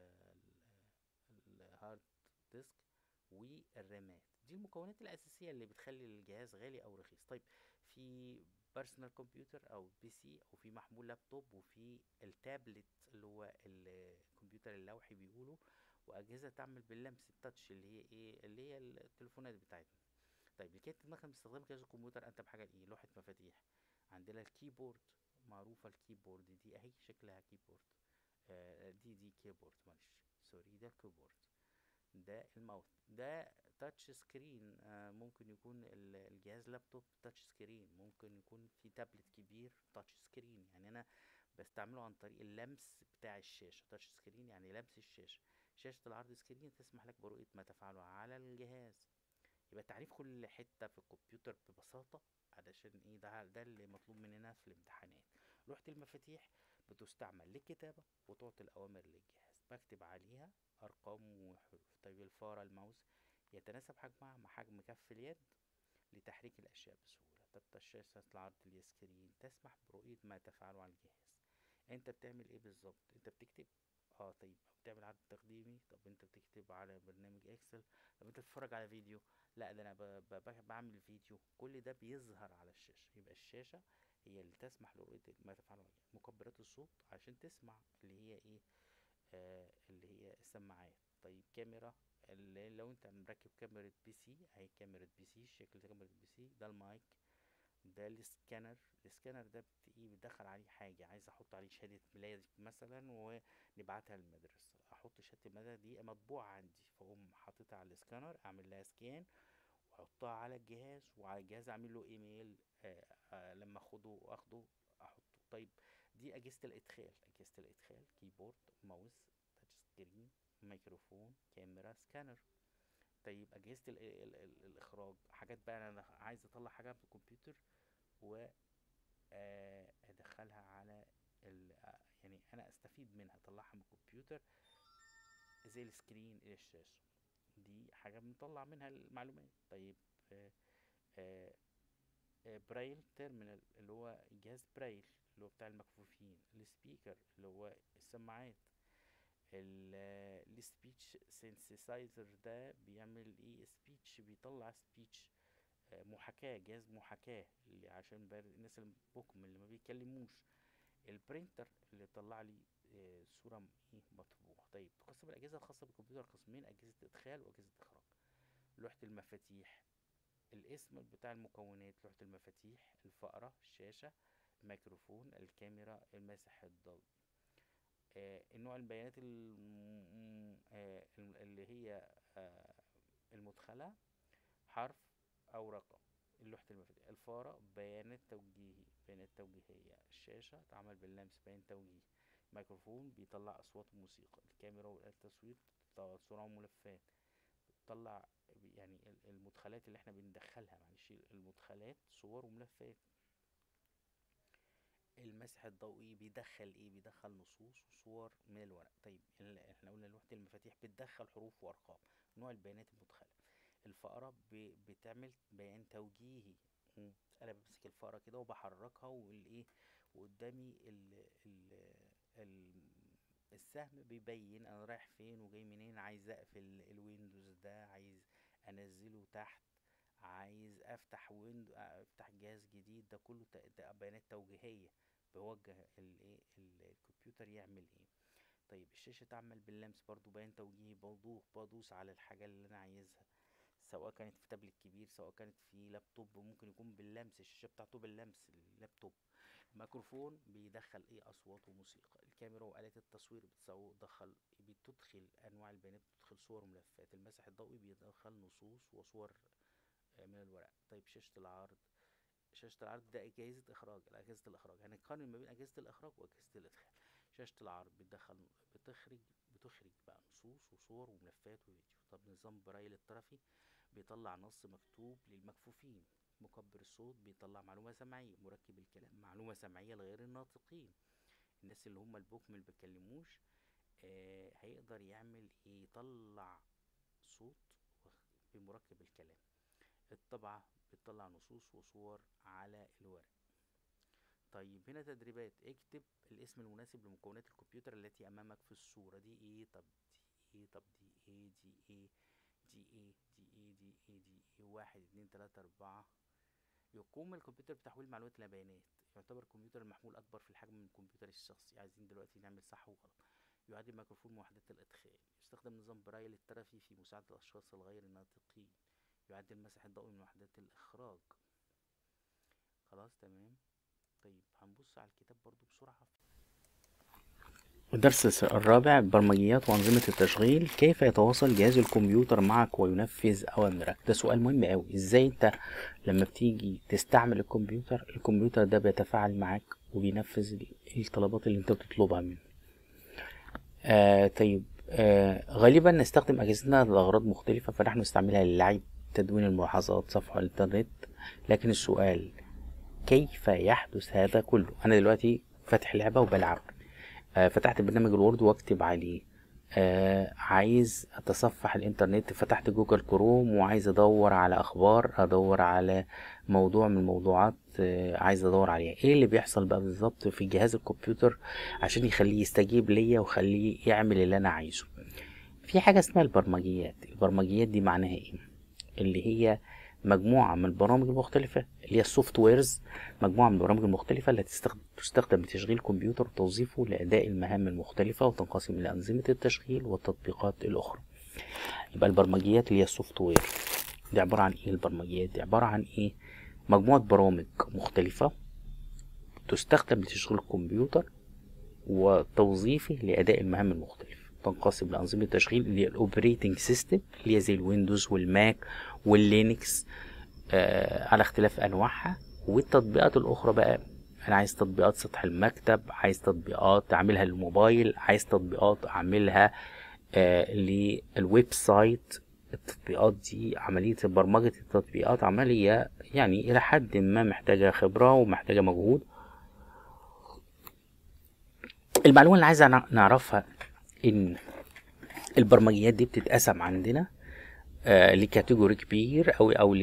ال- الهارد ديسك والرامات دي المكونات الأساسية اللي بتخلي الجهاز غالي أو رخيص طيب في بيرسونال كمبيوتر أو بي سي أو في محمول لابتوب وفي التابلت اللي هو الكمبيوتر اللوحي بيقولوا وأجهزة تعمل باللمس التاتش اللي هي ايه اللي هي التليفونات بتاعتنا طيب لكي تتمكن من استخدام جهاز الكمبيوتر أنت بحاجة لإيه لوحة مفاتيح عندنا الكيبورد معروفة الكيبورد دي اهي شكلها كيبورد آه دي دي كيبورد معلش سوري ده الكيبورد ده الماوث ده تاتش سكرين آه ممكن يكون ال- الجهاز لابتوب تاتش سكرين ممكن يكون في تابلت كبير تاتش سكرين يعني انا بستعمله عن طريق اللمس بتاع الشاشة تاتش سكرين يعني لمس الشاشة شاشة العرض سكرين تسمح لك برؤية ما تفعله على الجهاز يبقى تعريف كل حتة في الكمبيوتر ببساطة علشان ايه ده ده اللي مطلوب مننا في الامتحانات لوحة المفاتيح بتستعمل للكتابة وتعطي الأوامر للجهاز بكتب عليها أرقام وحروف طيب الفارة الماوس يتناسب حجمها مع حجم كف اليد لتحريك الأشياء بسهولة طب شاشة العرض السكرين تسمح برؤية ما تفعله على الجهاز انت بتعمل ايه بالظبط انت بتكتب اه طيب بتعمل عرض تقديمي طب انت بتكتب على برنامج اكسل طب انت بتتفرج على فيديو لا ده انا ب- ب- ب- بعمل فيديو كل ده بيظهر على الشاشة يبقى الشاشة هي اللي تسمح لرؤية ما تفعله على الجهاز. مكبرات الصوت عشان تسمع اللي هي ايه آه اللي هي السماعات طيب كاميرا اللي لو انت مركب كاميرا بي سي اهي كاميرا بي سي شكل كاميرا بي سي ده المايك ده السكانر السكانر ده بت- ايه بتدخل عليه حاجة عايز احط عليه شهادة ميلاد مثلا ونبعتها للمدرسة احط شهادة الميلاد دي مطبوعة عندي فاقوم حاططها على السكانر اعمل لها سكان احطها على الجهاز وعلى الجهاز اعمل له ايميل آه آه لما اخده اخده احطه طيب دي اجهزه الادخال اجهزه الادخال كيبورد ماوس تاتش سكرين ميكروفون كاميرا سكانر طيب اجهزه ال ال ال الاخراج حاجات بقى انا عايز اطلع حاجه من الكمبيوتر و آه، ادخلها على ال يعني انا استفيد منها اطلعها من الكمبيوتر زي السكرين الى الشاشه دي حاجه بنطلع منها المعلومات طيب آه آه آه برايل تيرمينال اللي هو جهاز برايل اللي هو بتاع المكفوفين السبيكر اللي هو السماعات السبيتش سينسيسايزر ده بيعمل ايه سبيتش بيطلع سبيتش محاكاة جهاز محاكاة اللي عشان بقى الناس البكم اللي ما بيتكلموش البرينتر اللي طلع لي آه، صورة م- ايه مطبوعة طيب تقسم الأجهزة الخاصة بالكمبيوتر قسمين أجهزة إدخال وأجهزة إخراج لوحة المفاتيح الاسم بتاع المكونات لوحة المفاتيح الفأرة الشاشة الميكروفون الكاميرا الماسح الضوئي آه النوع البيانات الم- آه الم- اللي هي آه المدخلة حرف أو رقم لوحة المفاتيح الفارة بيانات توجيهي بيانات توجيهية الشاشة تعمل باللمس بيان توجيهي ميكروفون بيطلع أصوات وموسيقى الكاميرا والتصوير بتطلع صورة وملفات بتطلع يعني ال- المدخلات اللي احنا بندخلها معلش المدخلات صور وملفات المسح الضوئي بيدخل ايه بيدخل نصوص وصور من الورق طيب ال- احنا قلنا لوحة المفاتيح بتدخل حروف وارقام نوع البيانات المدخلة الفأرة ب- بتعمل بيان توجيهي مم. انا بمسك الفأرة كده وبحركها والايه وقدامي ال ال ال السهم بيبين انا رايح فين وجاي منين عايز اقفل الويندوز ده عايز انزله تحت عايز افتح ويندو افتح جهاز جديد ده كله ت- ده بيانات توجيهية بوجه الايه ال- الكمبيوتر يعمل ايه طيب الشاشة تعمل باللمس برضو بيان توجيهي بدوخ بدوس على الحاجة اللي انا عايزها سواء كانت في تابلت كبير سواء كانت في لابتوب ممكن يكون باللمس الشاشة بتاعته باللمس اللابتوب الميكروفون بيدخل ايه اصوات وموسيقى الكاميرا وآلات التصوير بتسو- بتدخل بتدخل انواع البيانات بتدخل صور وملفات المسح الضوئي بيدخل نصوص وصور آه، من الورق طيب شاشة العرض شاشة العرض ده أجهزة إخراج أجهزة الإخراج هنقارن ما بين أجهزة الإخراج وأجهزة الإدخال شاشة العرض بتدخل بتخرج بتخرج بقى نصوص وصور وملفات وفيديو طب نظام برايل الطرفي بيطلع نص مكتوب للمكفوفين مكبر الصوت بيطلع معلومة سمعية مركب الكلام معلومة سمعية لغير الناطقين الناس اللي هم البكم اللي بيتكلموش آه هيقدر يعمل إيه؟ يطلع صوت وخ- بمركب الكلام الطبعة بتطلع نصوص وصور على الورق طيب هنا تدريبات اكتب الاسم المناسب لمكونات الكمبيوتر التي امامك في الصورة دي ايه طب دي ايه طب دي ايه دي ايه دي ايه دي ايه دي ايه دي ايه واحد اتنين تلاتة اربعة يقوم الكمبيوتر بتحويل معلومات الى بيانات يعتبر الكمبيوتر المحمول اكبر في الحجم من الكمبيوتر الشخصي عايزين دلوقتي نعمل صح وغلط يعد الميكروفون وحدات الادخال يستخدم نظام برايل الطرفي في مساعدة الاشخاص الغير الناطقين يعد المسح الضوئي من وحدات الاخراج خلاص تمام طيب هنبص على الكتاب برضو بسرعة الدرس الرابع برمجيات وأنظمة التشغيل كيف يتواصل جهاز الكمبيوتر معك وينفذ أوامرك ده سؤال مهم أوي إزاي أنت لما بتيجي تستعمل الكمبيوتر الكمبيوتر ده بيتفاعل معاك وبينفذ الطلبات اللي أنت بتطلبها منه آه طيب آه غالبا نستخدم أجهزتنا لأغراض مختلفة فنحن نستعملها للعب تدوين الملاحظات صفحة الإنترنت لكن السؤال كيف يحدث هذا كله أنا دلوقتي فاتح لعبة وبلعب آه فتحت برنامج الوورد واكتب عليه آه عايز اتصفح الانترنت فتحت جوجل كروم وعايز ادور على اخبار ادور على موضوع من الموضوعات آه عايز ادور عليها ايه اللي بيحصل بقى بالظبط في جهاز الكمبيوتر عشان يخليه يستجيب ليا ويخليه يعمل اللي انا عايزه في حاجة اسمها البرمجيات البرمجيات دي معناها ايه اللي هي مجموعة من البرامج المختلفة اللي هي السوفت ويرز مجموعة من البرامج المختلفة التي تستخدم, تستخدم لتشغيل الكمبيوتر وتوظيفه لأداء المهام المختلفة وتنقسم إلى أنظمة التشغيل والتطبيقات الأخرى يبقى البرمجيات اللي هي السوفت وير دي عبارة عن إيه البرمجيات دي عبارة عن إيه مجموعة برامج مختلفة تستخدم لتشغيل الكمبيوتر وتوظيفه لأداء المهام المختلفة تنقسم لانظمه التشغيل اللي هي الاوبريتنج سيستم اللي هي زي الويندوز والماك واللينكس آه على اختلاف انواعها والتطبيقات الاخرى بقى انا عايز تطبيقات سطح المكتب عايز تطبيقات اعملها للموبايل عايز تطبيقات اعملها آه للويب سايت التطبيقات دي عملية برمجة التطبيقات عملية يعني إلى حد ما محتاجة خبرة ومحتاجة مجهود المعلومة اللي عايز نعرفها إن البرمجيات دي بتتقسم عندنا آه لكاتيجوري كبير أو أو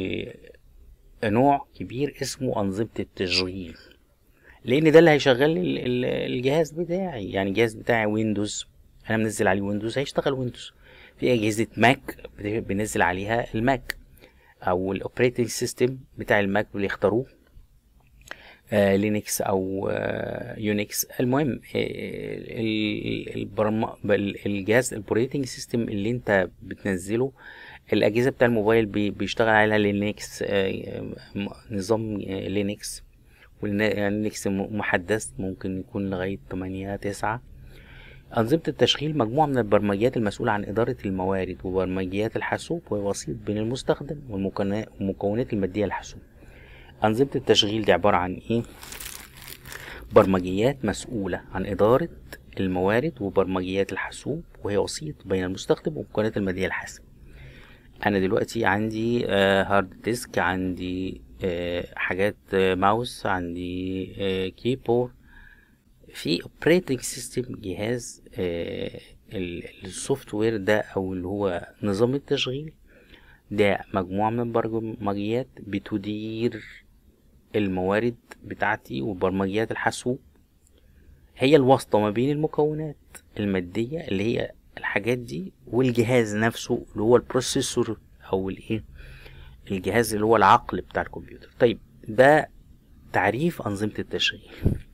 لنوع كبير اسمه أنظمة التشغيل لأن ده اللي هيشغل الجهاز بتاعي يعني الجهاز بتاعي ويندوز أنا منزل عليه ويندوز هيشتغل ويندوز في اجهزه ماك بنزل عليها الماك او الاوبريتنج سيستم بتاع الماك اللي يختاروه آه لينكس او آه يونكس المهم آه البرم... الجهاز الاوبريتنج سيستم اللي انت بتنزله الاجهزه بتاع الموبايل بي... بيشتغل عليها لينكس آه نظام لينكس واللينكس محدث ممكن يكون لغايه 8 9 أنظمة التشغيل مجموعة من البرمجيات المسؤولة عن إدارة الموارد وبرمجيات الحاسوب وهي وسيط بين المستخدم والمكونات المادية للحاسوب أنظمة التشغيل دي عبارة عن إيه؟ برمجيات مسؤولة عن إدارة الموارد وبرمجيات الحاسوب وهي وسيط بين المستخدم والمكونات المادية للحاسب أنا دلوقتي عندي آه هارد ديسك عندي آه حاجات آه ماوس عندي آه كيبورد في اوبريتنج سيستم جهاز آه السوفت وير ده او اللي هو نظام التشغيل ده مجموعة من البرمجيات بتدير الموارد بتاعتي وبرمجيات الحاسوب هي الواسطة ما بين المكونات المادية اللي هي الحاجات دي والجهاز نفسه اللي هو البروسيسور او الايه الجهاز اللي هو العقل بتاع الكمبيوتر طيب ده تعريف أنظمة التشغيل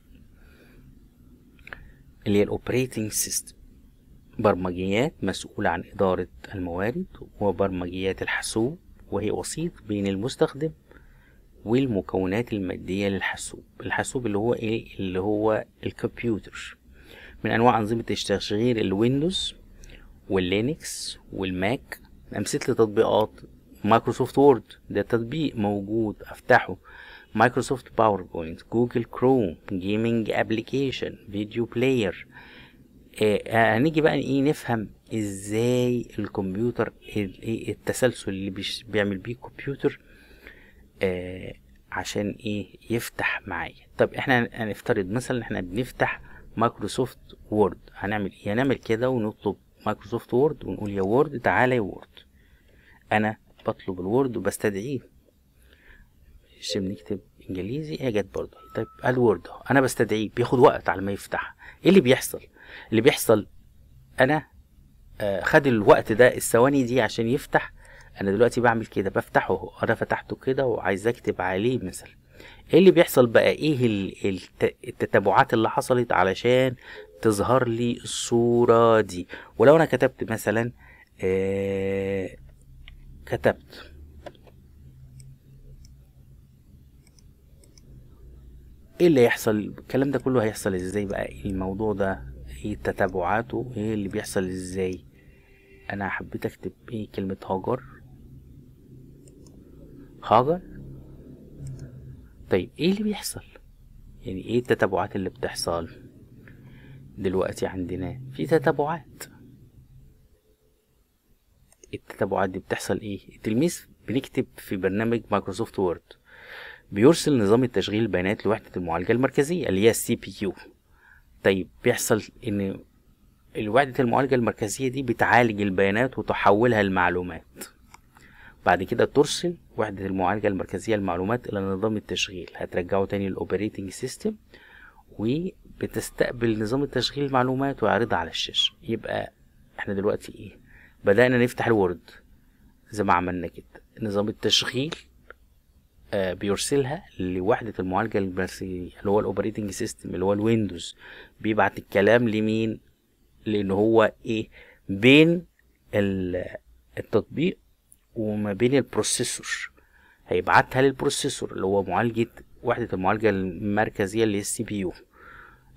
اللي هي الاوبريتنج سيستم برمجيات مسؤولة عن إدارة الموارد وبرمجيات الحاسوب وهي وسيط بين المستخدم والمكونات المادية للحاسوب الحاسوب اللي هو ايه اللي هو الكمبيوتر من أنواع أنظمة التشغيل الويندوز واللينكس والماك أمثلة تطبيقات مايكروسوفت وورد ده تطبيق موجود أفتحه مايكروسوفت باوربوينت جوجل كروم جيمنج ابلكيشن فيديو بلاير هنيجي بقى ايه نفهم ازاي الكمبيوتر ايه التسلسل اللي بيعمل بيه الكمبيوتر آه عشان ايه يفتح معايا طب احنا هنفترض مثلا احنا بنفتح مايكروسوفت وورد هنعمل ايه هنعمل كده ونطلب مايكروسوفت وورد ونقول يا وورد تعالى يا وورد انا بطلب الوورد وبستدعيه مش بنكتب انجليزي هي جت برضه طيب الوورد انا بستدعيه بياخد وقت على ما يفتح ايه اللي بيحصل اللي بيحصل انا آه خد الوقت ده الثواني دي عشان يفتح انا دلوقتي بعمل كده بفتحه انا فتحته كده وعايز اكتب عليه مثلا ايه اللي بيحصل بقى ايه التتابعات اللي حصلت علشان تظهر لي الصورة دي ولو انا كتبت مثلا آه كتبت ايه اللي يحصل الكلام ده كله هيحصل ازاي بقى الموضوع ده ايه تتابعاته ايه اللي بيحصل ازاي انا حبيت اكتب ايه كلمة هاجر هاجر طيب ايه اللي بيحصل يعني ايه التتابعات اللي بتحصل دلوقتي عندنا في تتابعات التتابعات دي بتحصل ايه التلميذ بنكتب في برنامج مايكروسوفت وورد بيرسل نظام التشغيل البيانات لوحدة المعالجة المركزية اللي هي السي بي يو طيب بيحصل ان وحدة المعالجة المركزية دي بتعالج البيانات وتحولها لمعلومات بعد كده ترسل وحدة المعالجة المركزية المعلومات إلى نظام التشغيل هترجعه تاني للأوبريتنج سيستم وبتستقبل نظام التشغيل المعلومات ويعرضها على الشاشة يبقى احنا دلوقتي ايه بدأنا نفتح الوورد زي ما عملنا كده نظام التشغيل آه بيرسلها لوحدة المعالجة المركزية اللي هو الأوبريتنج سيستم اللي هو الويندوز بيبعت الكلام لمين لأن هو ايه بين التطبيق وما بين البروسيسور هيبعتها للبروسيسور اللي هو معالجة وحدة المعالجة المركزية اللي هي السي بي يو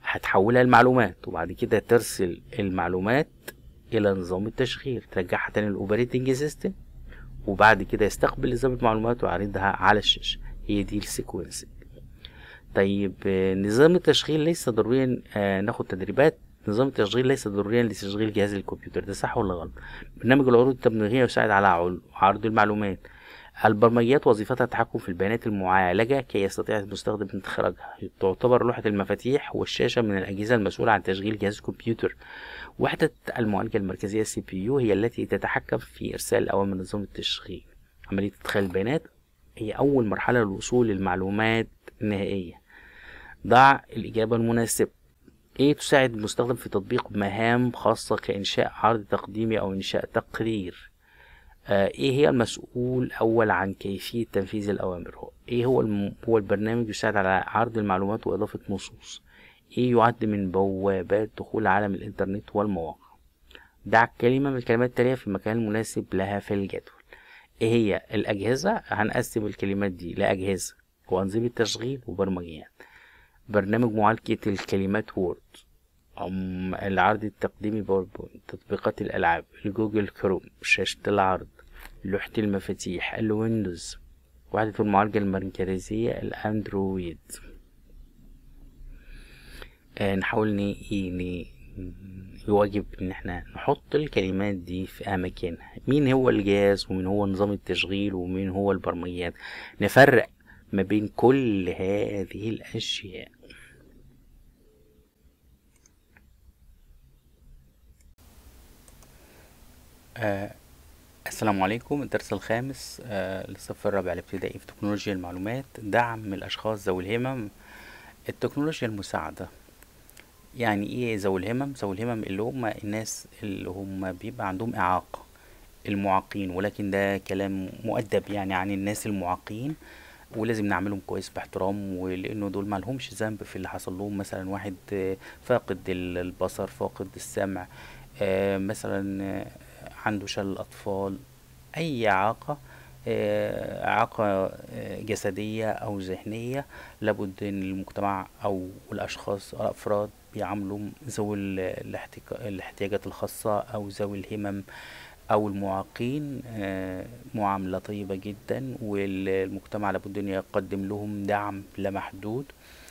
هتحولها لمعلومات وبعد كده ترسل المعلومات الى نظام التشغيل ترجعها تاني للاوبريتنج سيستم وبعد كده يستقبل نظام المعلومات ويعرضها على الشاشة هي دي السيكونس طيب آه، نظام التشغيل ليس ضروريا آه، ناخد تدريبات نظام التشغيل ليس ضروريا لتشغيل جهاز الكمبيوتر ده صح ولا غلط برنامج العروض التبليغية يساعد على عرض المعلومات البرمجيات وظيفتها التحكم في البيانات المعالجة كي يستطيع المستخدم استخراجها تعتبر لوحة المفاتيح والشاشة من الأجهزة المسؤولة عن تشغيل جهاز الكمبيوتر وحدة المعالجة المركزية سي بي يو هي التي تتحكم في إرسال أوامر نظام التشغيل عملية إدخال البيانات هي أول مرحلة للوصول للمعلومات النهائية ضع الإجابة المناسبة إيه تساعد المستخدم في تطبيق مهام خاصة كإنشاء عرض تقديمي أو إنشاء تقرير آه إيه هي المسؤول أول عن كيفية تنفيذ الأوامر هو إيه هو, الم... هو البرنامج يساعد على عرض المعلومات وإضافة نصوص إيه يعد من بوابات دخول عالم الإنترنت والمواقع دع كلمة من الكلمات التالية في المكان المناسب لها في الجدول إيه هي الأجهزة هنقسم الكلمات دي لأجهزة وأنظمة تشغيل وبرمجيات برنامج معالجة الكلمات وورد أم العرض التقديمي باوربوينت تطبيقات الألعاب الجوجل كروم شاشة العرض لوحة المفاتيح الويندوز وحدة المعالجة المركزية الأندرويد آه نحاول ن يواجب ان احنا نحط الكلمات دي في اماكنها مين هو الجهاز ومين هو نظام التشغيل ومين هو البرمجيات نفرق ما بين كل هذه الاشياء آه السلام عليكم الدرس الخامس آه للصف الرابع الابتدائي في تكنولوجيا المعلومات دعم الأشخاص ذوي الهمم التكنولوجيا المساعدة يعني ايه ذوي الهمم ذوي الهمم اللي هم الناس اللي هم بيبقى عندهم إعاقة المعاقين ولكن ده كلام مؤدب يعني عن الناس المعاقين ولازم نعملهم كويس باحترام ولانه دول مالهمش ذنب في اللي حصل لهم مثلا واحد فاقد البصر فاقد السمع آه مثلا عنده شلل أطفال أي إعاقة آه، إعاقة آه، جسدية أو ذهنية لابد إن المجتمع أو الأشخاص الأفراد بيعاملوا ذوي الاحتياجات الخاصة أو ذوي الهمم أو المعاقين آه، معاملة طيبة جدا والمجتمع لابد أن يقدم لهم دعم لا محدود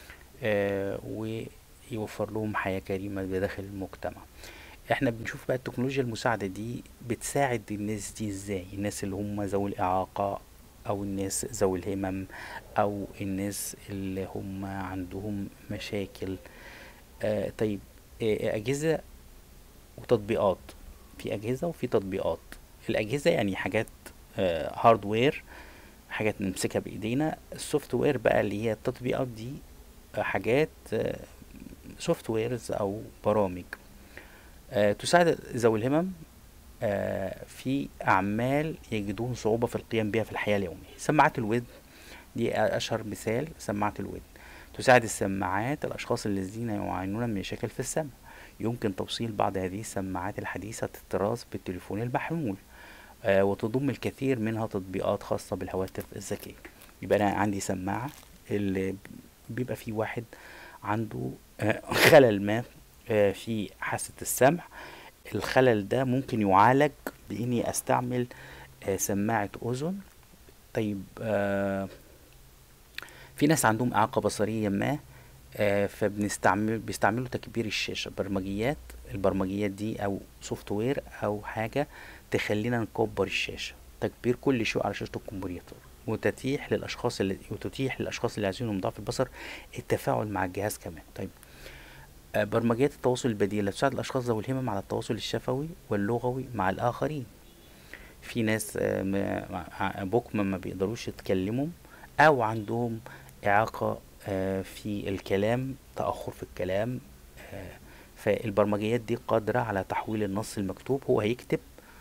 ويوفر لهم حياة كريمة بداخل المجتمع احنا بنشوف بقى التكنولوجيا المساعدة دي بتساعد الناس دي ازاي الناس اللي هم ذوي الإعاقة أو الناس ذوي الهمم أو الناس اللي هم عندهم مشاكل آه طيب آه أجهزة وتطبيقات في أجهزة وفي تطبيقات الأجهزة يعني حاجات آه هاردوير حاجات نمسكها بإيدينا السوفت وير بقى اللي هي التطبيقات دي حاجات سوفت ويرز أو برامج آه، تساعد ذوي الهمم آه، في أعمال يجدون صعوبة في القيام بها في الحياة اليومية سماعات الودن دي أشهر مثال سماعة الودن تساعد السماعات الأشخاص الذين يعانون من مشاكل في السمع يمكن توصيل بعض هذه السماعات الحديثة الطراز بالتليفون المحمول آه وتضم الكثير منها تطبيقات خاصة بالهواتف الذكية يبقى أنا عندي سماعة اللي بيبقى في واحد عنده آه خلل ما آه، في حاسة السمع الخلل ده ممكن يعالج بإني أستعمل آه، سماعة أذن طيب آه، في ناس عندهم إعاقة بصرية ما فبنستعمل بيستعملوا تكبير الشاشة برمجيات البرمجيات دي أو سوفت وير أو حاجة تخلينا نكبر الشاشة تكبير كل شيء على شاشة الكمبيوتر وتتيح للأشخاص اللي وتتيح للأشخاص اللي عايزين ضعف البصر التفاعل مع الجهاز كمان طيب آه، برمجيات التواصل البديلة تساعد الأشخاص ذوي الهمم على التواصل الشفوي واللغوي مع الآخرين في ناس آه، بكم ما بيقدروش يتكلموا أو عندهم إعاقة آه، في الكلام تأخر في الكلام فالبرمجيات دي قادرة على تحويل النص المكتوب هو هيكتب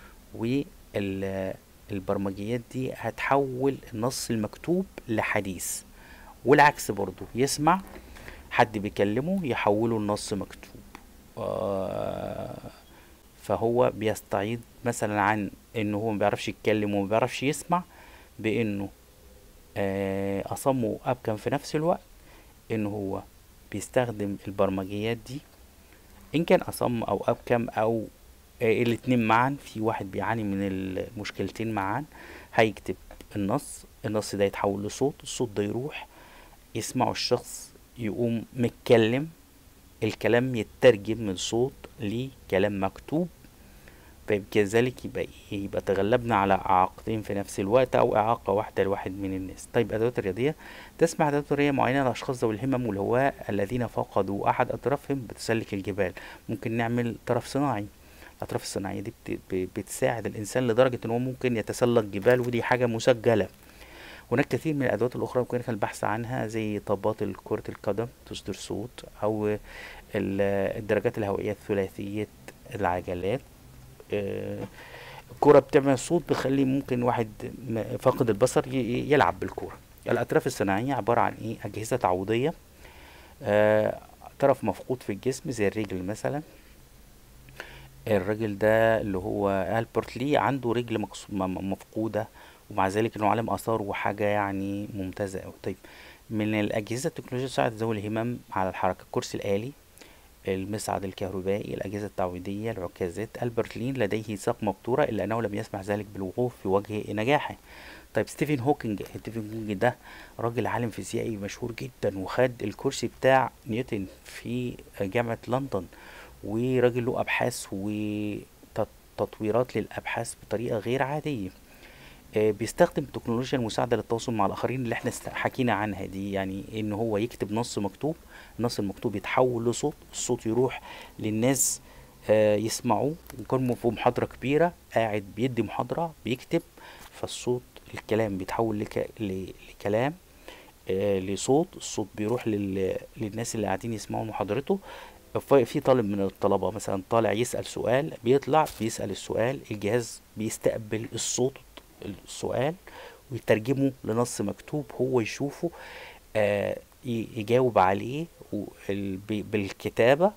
والبرمجيات دي هتحول النص المكتوب لحديث والعكس برضو يسمع حد بيكلمه يحوله لنص مكتوب آه، فهو بيستعيد مثلا عن انه هو مبيعرفش يتكلم ومبيعرفش يسمع بانه آه، اصم وابكم في نفس الوقت انه هو بيستخدم البرمجيات دي ان كان اصم او ابكم او آه، الاتنين معا في واحد بيعاني من المشكلتين معا هيكتب النص النص ده يتحول لصوت الصوت ده يروح يسمعه الشخص يقوم متكلم الكلام يترجم من صوت لكلام مكتوب فبكذلك يبقى إيه؟ يبقى تغلبنا على إعاقتين في نفس الوقت أو إعاقة واحدة لواحد من الناس طيب أدوات الرياضية تسمح أدوات رياضية معينة لأشخاص ذوي الهمم والهواء الذين فقدوا أحد أطرافهم بتسلك الجبال ممكن نعمل طرف صناعي الأطراف الصناعية دي بت- ب- بتساعد الإنسان لدرجة إن هو ممكن يتسلق جبال ودي حاجة مسجلة هناك كثير من الأدوات الأخرى يمكنك البحث عنها زي طابات كرة القدم تصدر صوت أو ال- الدراجات الهوائية الثلاثية العجلات آه، الكرة بتعمل صوت بيخلي ممكن واحد م- فاقد البصر ي- ي- يلعب بالكرة الأطراف الصناعية عبارة عن إيه أجهزة تعويضية آه، طرف مفقود في الجسم زي الرجل مثلا الراجل ده اللي هو ألبرت لي عنده رجل مقص- م- م- مفقودة ومع ذلك انه عالم آثار وحاجة يعني ممتازة أوي طيب من الأجهزة التكنولوجية تساعد ذوي الهمم على الحركة الكرسي الآلي المصعد الكهربائي الأجهزة التعويضية العكازات ألبرت لين لديه ساق مبتورة إلا أنه لم يسمح ذلك بالوقوف في وجه نجاحه طيب ستيفن هوكينج ستيفن هوكينج ده راجل عالم فيزيائي مشهور جدا وخد الكرسي بتاع نيوتن في جامعة لندن وراجل له أبحاث وتطويرات للأبحاث بطريقة غير عادية آه، بيستخدم التكنولوجيا المساعدة للتواصل مع الآخرين اللي احنا است- حكينا عنها دي يعني إن هو يكتب نص مكتوب النص المكتوب يتحول لصوت الصوت يروح للناس آه، يسمعوه يكون في محاضرة كبيرة قاعد بيدي محاضرة بيكتب فالصوت الكلام بيتحول لك... ل... لكلام آه، لصوت الصوت بيروح لل... للناس اللي قاعدين يسمعوا محاضرته ف- في طالب من الطلبة مثلا طالع يسأل سؤال بيطلع بيسأل السؤال الجهاز بيستقبل الصوت السؤال ويترجمه لنص مكتوب هو يشوفه آه ي- يجاوب عليه و- ال- ب- بالكتابة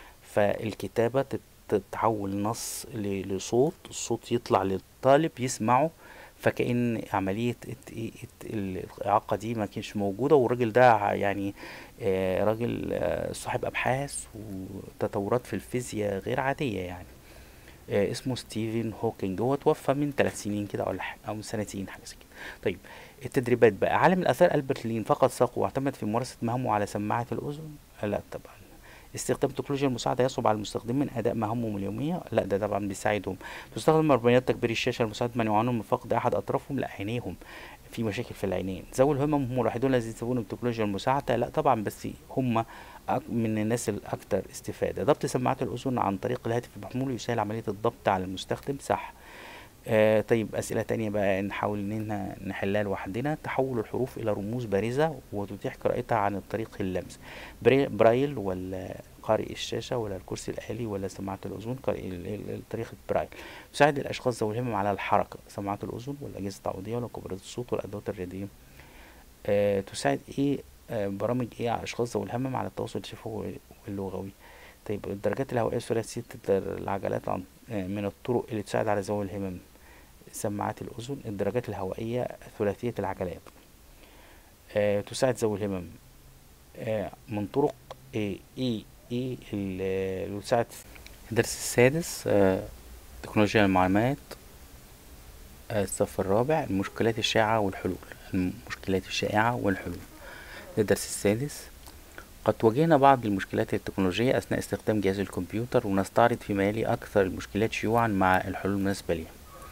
فالكتابة تت- تتحول نص ل- لصوت الصوت يطلع للطالب يسمعه فكأن عملية الت- الت- الإعاقة دي ما كانش موجودة والراجل ده ع- يعني آه، راجل آه، صاحب أبحاث وتطورات في الفيزياء غير عادية يعني آه، اسمه ستيفن هوكينج هو توفى من ثلاث سنين كده ولا حاجة- او من سنتين حاجه زي كده طيب التدريبات بقى عالم الاثار البرت لين فقد ساقه واعتمد في ممارسه مهامه على سماعه الاذن لا طبعا استخدام تكنولوجيا المساعدة يصعب على المستخدمين أداء مهامهم اليومية لا ده طبعا بيساعدهم تستخدم مربيات تكبير الشاشة لمساعدة من يعانون من فقد أحد أطرافهم لا عينيهم في مشاكل في العينين ذوي الهمم هم الوحيدون الذين يستخدمون التكنولوجيا المساعدة لا طبعا بس هم أك- من الناس الأكثر استفادة ضبط سماعات الأذن عن طريق الهاتف المحمول يسهل عملية الضبط على المستخدم صح آه طيب أسئلة تانية بقى نحاول إننا نحلها لوحدنا تحول الحروف إلى رموز بارزة وتتيح قراءتها عن طريق اللمس بري- برايل ولا قارئ الشاشة ولا الكرسي الآلي ولا سماعة الأذن قارئ ال- ال- ال- طريقة برايل تساعد الأشخاص ذوي الهمم على الحركة سماعات الأذن والأجهزة التعويضية ولا كبريت الصوت والأدوات الرياضية آه تساعد إيه آه برامج إيه على الأشخاص ذوي الهمم على التواصل الشفوي واللغوي طيب الدرجات الهوائية ثلاثية العجلات عن آه، من الطرق اللي تساعد على ذوي الهمم سماعات الأذن الدرجات الهوائية ثلاثية العجلات آه تساعد ذوي الهمم آه من طرق ايه ايه ايه ال- اللي تساعد الدرس السادس آه تكنولوجيا المعلومات آه الصف الرابع المشكلات الشائعة والحلول المشكلات الشائعة والحلول ده الدرس السادس قد تواجهنا بعض المشكلات التكنولوجية أثناء استخدام جهاز الكمبيوتر ونستعرض فيما يلي أكثر المشكلات شيوعا مع الحلول المناسبة لها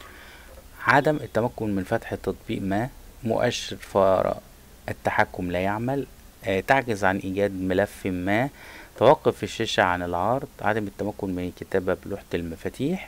عدم التمكن من فتح تطبيق ما مؤشر فار التحكم لا يعمل آه، تعجز عن إيجاد ملف ما توقف الشاشة عن العرض عدم التمكن من الكتابة بلوحة المفاتيح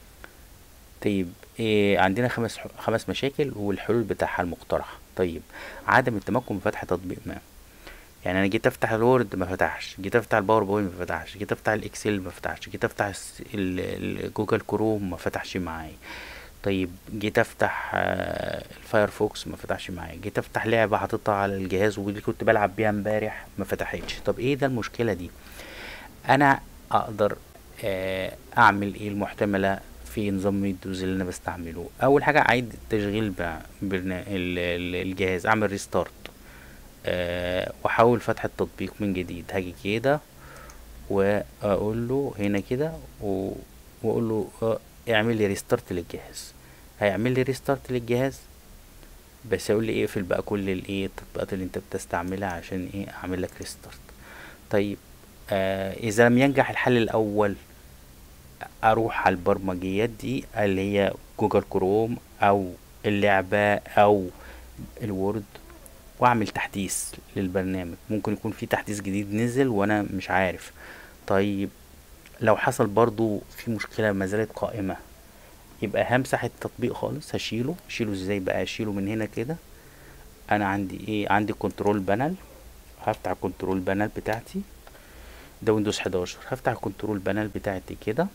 طيب إيه عندنا خمس خمس مشاكل والحلول بتاعها المقترحة طيب عدم التمكن من فتح تطبيق ما يعني انا جيت افتح الوورد ما فتحش جيت افتح الباوربوينت ما فتحش جيت افتح الاكسل ما فتحش جيت افتح الس- ال- ال- جوجل كروم ما فتحش معايا طيب جيت افتح آه، الفايرفوكس ما فتحش معايا جيت افتح لعبة حاططها على الجهاز واللي كنت بلعب بيها امبارح ما فتحتش طب ايه ده المشكلة دي انا اقدر آه، اعمل ايه المحتملة في نظام ويندوز اللي انا بستعمله اول حاجة اعيد تشغيل ب- برنا- ال- ال- الجهاز اعمل ريستارت آه واحاول فتح التطبيق من جديد هاجي كده واقول له هنا كده و- واقول له آه، اعمل لي ريستارت للجهاز هيعمل لي ريستارت للجهاز بس يقول لي اقفل بقى كل الايه التطبيقات اللي انت بتستعملها عشان ايه اعمل لك ريستارت طيب آه اذا لم ينجح الحل الاول اروح على البرمجيات دي اللي هي جوجل كروم او اللعبة او الوورد واعمل تحديث للبرنامج ممكن يكون في تحديث جديد نزل وانا مش عارف طيب لو حصل برضو في مشكلة ما زالت قائمة يبقى همسح التطبيق خالص هشيله اشيله ازاي بقى اشيله من هنا كده انا عندي ايه عندي كنترول بانل هفتح الكنترول بانل بتاعتي ده ويندوز 11 هفتح الكنترول بانل بتاعتي كده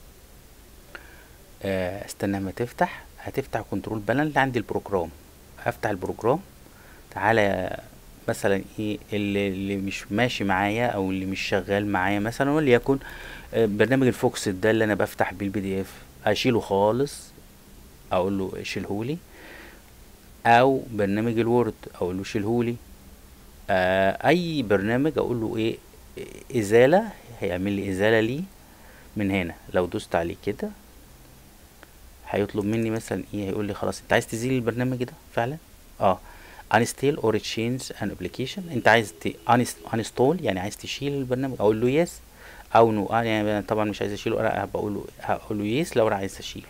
آه، استنى ما تفتح هتفتح كنترول بانل اللي عندي البروجرام هفتح البروجرام تعالى مثلا ايه اللي, اللي مش ماشي معايا او اللي مش شغال معايا مثلا وليكن آه، برنامج الفوكس ده اللي انا بفتح بيه البي دي اف اشيله خالص اقول له شيلهولي او برنامج الوورد اقول له شيلهولي آه اي برنامج اقول له ايه ازاله هيعمل لي ازاله ليه من هنا لو دوست عليه كده هيطلب مني مثلا ايه هيقول لي خلاص انت عايز تزيل البرنامج ده فعلا اه uninstall or change an application انت عايز ت uninstall يعني عايز تشيل البرنامج اقول له yes او نو آه يعني أنا طبعا مش عايز اشيله انا بقول له هقول له yes لو انا عايز اشيله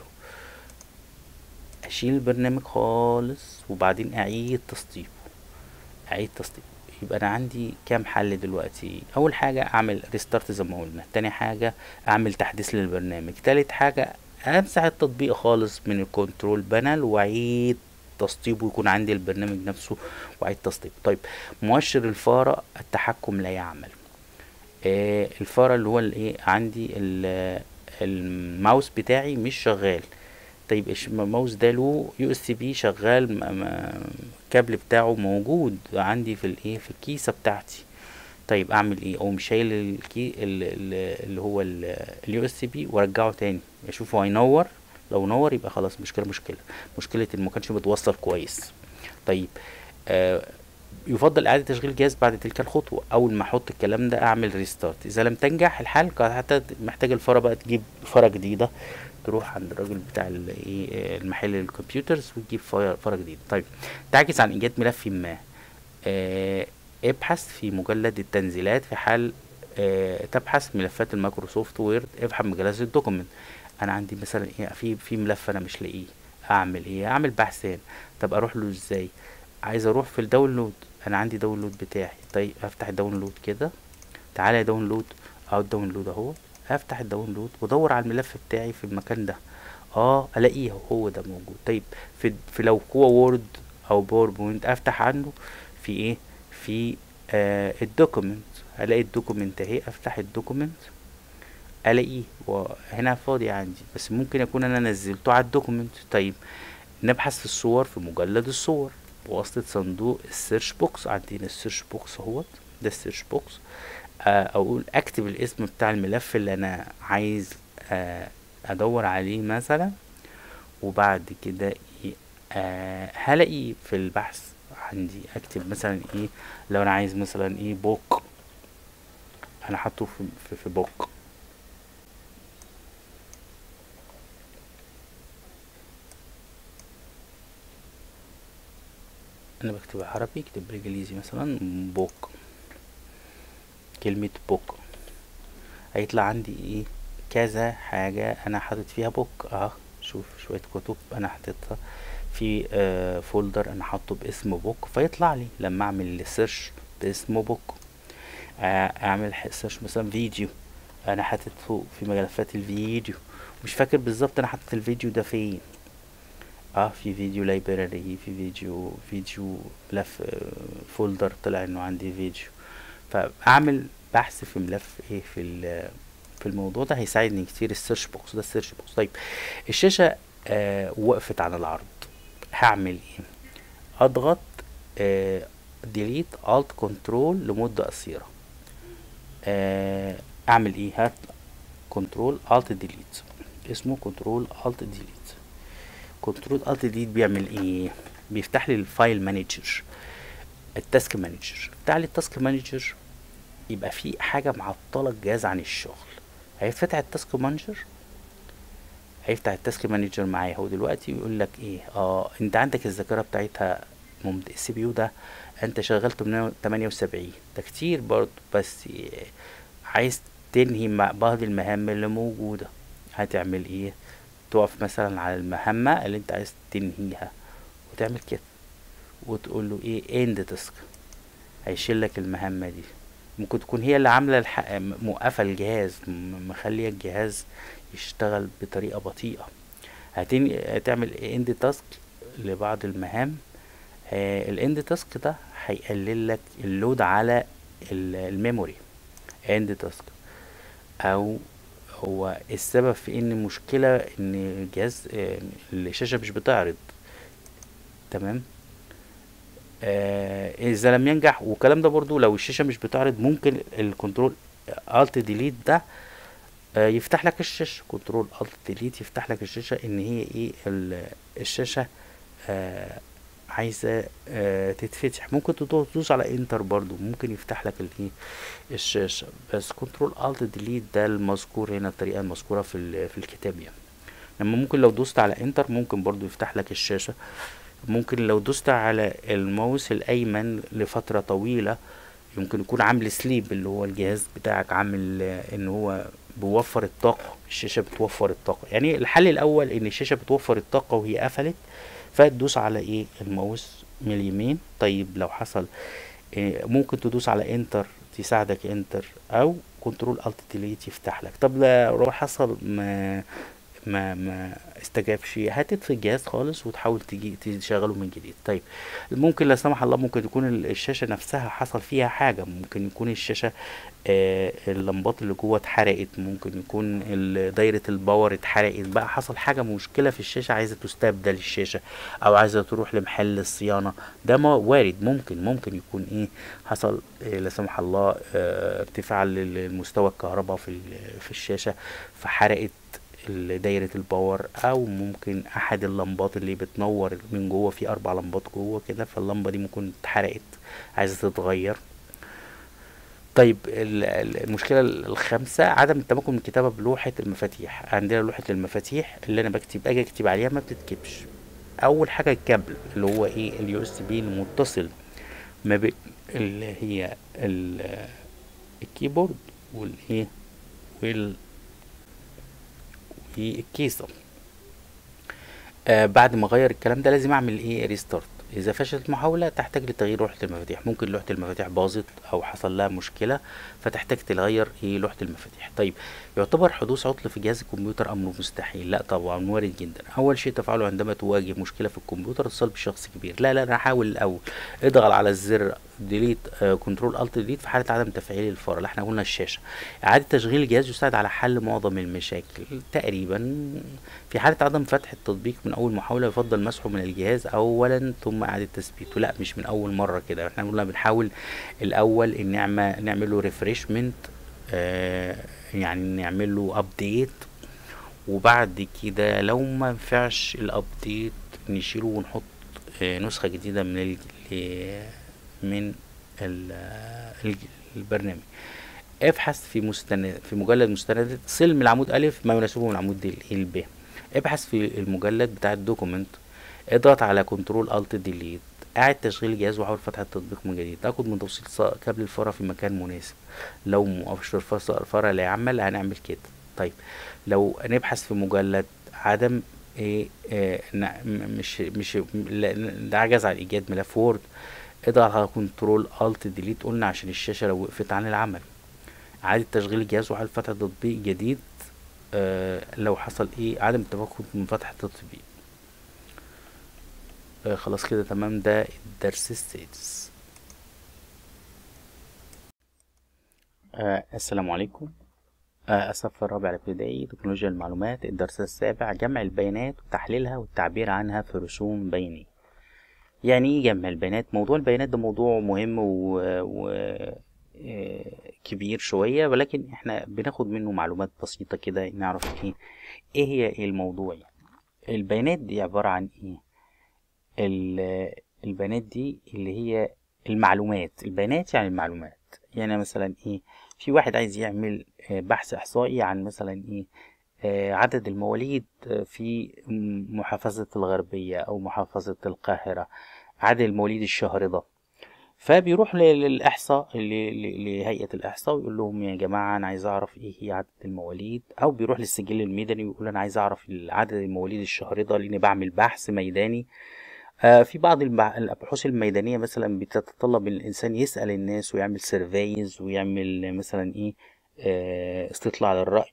اشيل البرنامج خالص وبعدين اعيد تسطيبه اعيد تسطيب يبقى انا عندي كام حل دلوقتي اول حاجه اعمل ريستارت زي ما قلنا تاني حاجه اعمل تحديث للبرنامج تالت حاجه امسح التطبيق خالص من الكنترول بانل واعيد تسطيبه ويكون عندي البرنامج نفسه واعيد تسطيبه طيب مؤشر الفاره التحكم لا يعمل آه الفاره اللي هو الايه عندي ال- الماوس بتاعي مش شغال طيب إيش- الماوس ده له يو اس بي شغال م- م- الكابل بتاعه موجود عندي في الايه في الكيسه بتاعتي طيب اعمل ايه اقوم شايل الكي ال- ال- اللي هو اليو اس بي وارجعه تاني اشوفه هينور لو نور يبقى خلاص مشكله مشكله مشكله ان ما كانش متوصل كويس طيب آه يفضل اعاده تشغيل الجهاز بعد تلك الخطوه اول ما احط الكلام ده اعمل ريستارت اذا لم تنجح الحل حتى محتاج الفاره بقى تجيب فاره جديده تروح عند الراجل بتاع ال- ايه المحل الكمبيوترز وتجيب فا- فاره جديده طيب تعكس عن ايجاد ملف ما آه ابحث في مجلد التنزيلات في حال آه تبحث ملفات المايكروسوفت وورد ابحث مجلد الدوكيمنت انا عندي مثلا ايه في في ملف انا مش لاقيه اعمل ايه اعمل بحثان طب اروح له ازاي عايز اروح في الداونلود انا عندي داونلود بتاعي طيب افتح الداونلود كده تعالى يا داونلود اهو الداونلود اهو افتح الداونلود وادور على الملف بتاعي في المكان ده اه الاقيه هو ده موجود طيب في في لو هو وورد او باوربوينت افتح عنه في ايه في آه الدوكيمنت الاقي الدوكيمنت اهي افتح الدوكيمنت الاقيه وهنا فاضي عندي بس ممكن اكون انا نزلته على الدوكيمنت طيب نبحث في الصور في مجلد الصور بواسطة صندوق السيرش بوكس عندنا السيرش بوكس اهوت ده السيرش بوكس آه، اقول اكتب الاسم بتاع الملف اللي انا عايز آه، ادور عليه مثلا وبعد كده إيه، آه، هلاقي في البحث عندي اكتب مثلا ايه لو انا عايز مثلا ايه بوك انا حاطه في في, في بوك انا بكتب عربي اكتب بالانجليزي مثلا بوك كلمة بوك هيطلع عندي ايه كذا حاجة انا حاطط فيها بوك اه شوف شوية كتب انا حاططها في آه فولدر انا حاطه باسم بوك فيطلع لي لما اعمل سيرش باسم بوك آه اعمل سيرش مثلا فيديو انا حاططه في ملفات الفيديو مش فاكر بالظبط انا حاطط الفيديو ده فين اه في فيديو لايبراري في فيديو فيديو ملف آه، فولدر طلع انه عندي فيديو فاعمل بحث في ملف ايه في ال- في الموضوع ده هيساعدني كتير السيرش بوكس ده السيرش بوكس طيب الشاشة آه وقفت عن العرض هعمل ايه اضغط آه ديليت الت كنترول لمدة قصيرة آه اعمل ايه هات كنترول الت ديليت اسمه كنترول الت ديليت كنترول الت ديليت بيعمل ايه بيفتح لي الفايل مانجر التاسك مانجر بتاع التاسك مانجر يبقى في حاجة معطلة الجهاز عن الشغل هيفتح التاسك مانجر هيفتح التاسك مانجر معايا هو دلوقتي يقول لك ايه اه انت عندك الذاكرة بتاعتها ممت... السي بي يو ده انت شغلته تمانية وسبعين ده كتير برضه بس عايز تنهي مع بعض المهام اللي موجودة هتعمل ايه تقف مثلا على المهمة اللي انت عايز تنهيها وتعمل كده وتقول له ايه اند تاسك هيشيل لك المهمة دي ممكن تكون هي اللي عاملة الح... موقفة الجهاز مخلية الجهاز يشتغل بطريقة بطيئة هتن... هتعمل اند تاسك لبعض المهام آه الاند تاسك ده هيقلل لك اللود على الميموري اند تاسك او هو السبب في ان مشكلة ان الجهاز آه الشاشة مش بتعرض تمام آه اذا لم ينجح والكلام ده برضو لو الشاشة مش بتعرض ممكن الكنترول الت ديليت ده آه يفتح لك الشاشة كنترول الت ديليت يفتح لك الشاشة ان هي ايه الشاشة آه عايزة آه تتفتح ممكن تدوس على انتر برضو ممكن يفتح لك الايه الشاشة بس كنترول الت ديليت ده المذكور هنا الطريقة المذكورة في في الكتاب يعني لما ممكن لو دوست على انتر ممكن برضو يفتح لك الشاشة ممكن لو دوست على الماوس الايمن لفترة طويلة يمكن يكون عامل سليب اللي هو الجهاز بتاعك عامل ان هو بيوفر الطاقة الشاشة بتوفر الطاقة يعني الحل الاول ان الشاشة بتوفر الطاقة وهي قفلت فتدوس على ايه الماوس من اليمين طيب لو حصل إيه ممكن تدوس على انتر تساعدك انتر او كنترول الت ديليت يفتح لك طب لو حصل ما ما ما استجابش هتطفي الجهاز خالص وتحاول تجي تشغله من جديد طيب ممكن لا سمح الله ممكن تكون الشاشه نفسها حصل فيها حاجه ممكن يكون الشاشه آه اللمبات اللي جوه اتحرقت ممكن يكون دايره الباور اتحرقت بقى حصل حاجه مشكله في الشاشه عايزه تستبدل الشاشه او عايزه تروح لمحل الصيانه ده ما وارد ممكن ممكن يكون ايه حصل آه لا سمح الله آه ارتفاع لمستوى الكهرباء في في الشاشه فحرقت دايرة الباور او ممكن احد اللمبات اللي بتنور من جوه في اربع لمبات جوه كده فاللمبة دي ممكن اتحرقت عايزة تتغير طيب المشكلة الخامسة عدم التمكن من الكتابة بلوحة المفاتيح عندنا لوحة المفاتيح اللي انا بكتب اجي اكتب عليها ما بتتكتبش اول حاجة الكابل اللي هو ايه اليو اس بي المتصل ما بين اللي هي الكيبورد والايه وال في الكيسة آه بعد ما اغير الكلام ده لازم اعمل ايه ريستارت اذا فشلت المحاولة تحتاج لتغيير لوحة المفاتيح ممكن لوحة المفاتيح باظت او حصل لها مشكلة فتحتاج تغير ايه لوحة المفاتيح طيب يعتبر حدوث عطل في جهاز الكمبيوتر امر مستحيل لا طبعا وارد جدا اول شيء تفعله عندما تواجه مشكلة في الكمبيوتر اتصال بشخص كبير لا لا انا هحاول الاول اضغط على الزر ديليت آه كنترول الت ديليت في حالة عدم تفعيل الفار اللي احنا قلنا الشاشة اعادة تشغيل الجهاز يساعد على حل معظم المشاكل تقريبا في حالة عدم فتح التطبيق من اول محاولة يفضل مسحه من الجهاز اولا ثم اعادة تثبيته لا مش من اول مرة كده احنا قلنا بنحاول الاول ان نعمل نعمل له ريفريشمنت آه يعني نعمل له ابديت وبعد كده لو ما نفعش الابديت نشيله ونحط آه نسخة جديدة من ال من ال البرنامج ابحث في مستند في مجلد مستندات صل من العمود الف ما يناسبه من العمود ال ب ابحث في المجلد بتاع الدوكيمنت اضغط على كنترول الت ديليت اعد تشغيل الجهاز وحاول فتح التطبيق من جديد تاخد من توصيل كابل الفاره في مكان مناسب لو موقفش الفاره لا يعمل هنعمل كده طيب لو نبحث في مجلد عدم ايه, إيه مش مش ده عجز عن ايجاد ملف وورد اضغط على كنترول الت ديليت قلنا عشان الشاشه لو وقفت عن العمل اعاده تشغيل الجهاز وحاول فتح تطبيق جديد آه لو حصل ايه عدم التمكن من فتح التطبيق آه خلاص كده تمام ده الدرس السادس آه السلام عليكم آه الصف الرابع الابتدائي تكنولوجيا المعلومات الدرس السابع جمع البيانات وتحليلها والتعبير عنها في رسوم بيانية يعني ايه جمع البيانات موضوع البيانات ده موضوع مهم و, و... كبير شوية ولكن احنا بناخد منه معلومات بسيطة كده نعرف ايه ايه هي الموضوع يعني البيانات دي عبارة عن ايه البيانات دي اللي هي المعلومات البيانات يعني المعلومات يعني مثلا ايه في واحد عايز يعمل آه، بحث احصائي عن مثلا ايه آه، عدد المواليد في محافظة الغربية او محافظة القاهرة عدد المواليد الشهر ده فبيروح للاحصاء لهيئه الاحصاء ويقول لهم يا جماعه انا عايز اعرف ايه هي عدد المواليد او بيروح للسجل المدني ويقول انا عايز اعرف عدد المواليد الشهر ده لاني بعمل بحث ميداني آه في بعض الابحاث الميدانيه مثلا بتتطلب ان الانسان يسال الناس ويعمل سيرفيز ويعمل مثلا ايه آه استطلاع للراي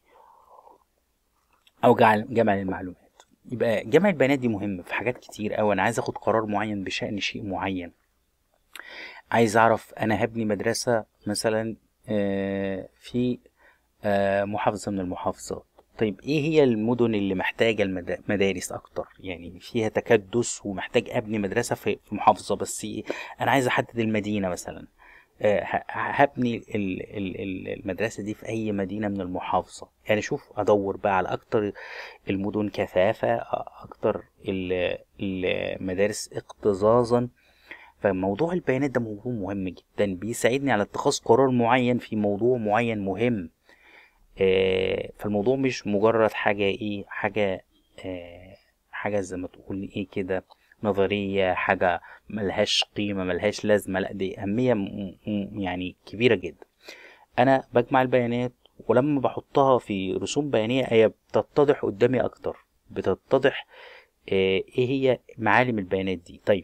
او جمع المعلومات يبقى جمع البيانات دي مهم في حاجات كتير أوي أنا عايز أخد قرار معين بشأن شيء معين عايز اعرف انا هبني مدرسة مثلا آه، في آه، محافظة من المحافظات طيب ايه هي المدن اللي محتاجة المدارس اكتر يعني فيها تكدس ومحتاج ابني مدرسة في محافظة بس انا عايز احدد المدينة مثلا آه، هبني المدرسة دي في أي مدينة من المحافظة يعني شوف أدور بقى على أكتر المدن كثافة أكتر المدارس اكتظاظا فموضوع البيانات ده موضوع مهم جدا بيساعدني على اتخاذ قرار معين في موضوع معين مهم آه فالموضوع مش مجرد حاجة ايه حاجة آه حاجة زي ما تقول ايه كده نظرية حاجة ملهاش قيمة ملهاش لازمة لا دي أهمية يعني كبيرة جدا أنا بجمع البيانات ولما بحطها في رسوم بيانية هي بتتضح قدامي أكتر بتتضح آه ايه هي معالم البيانات دي طيب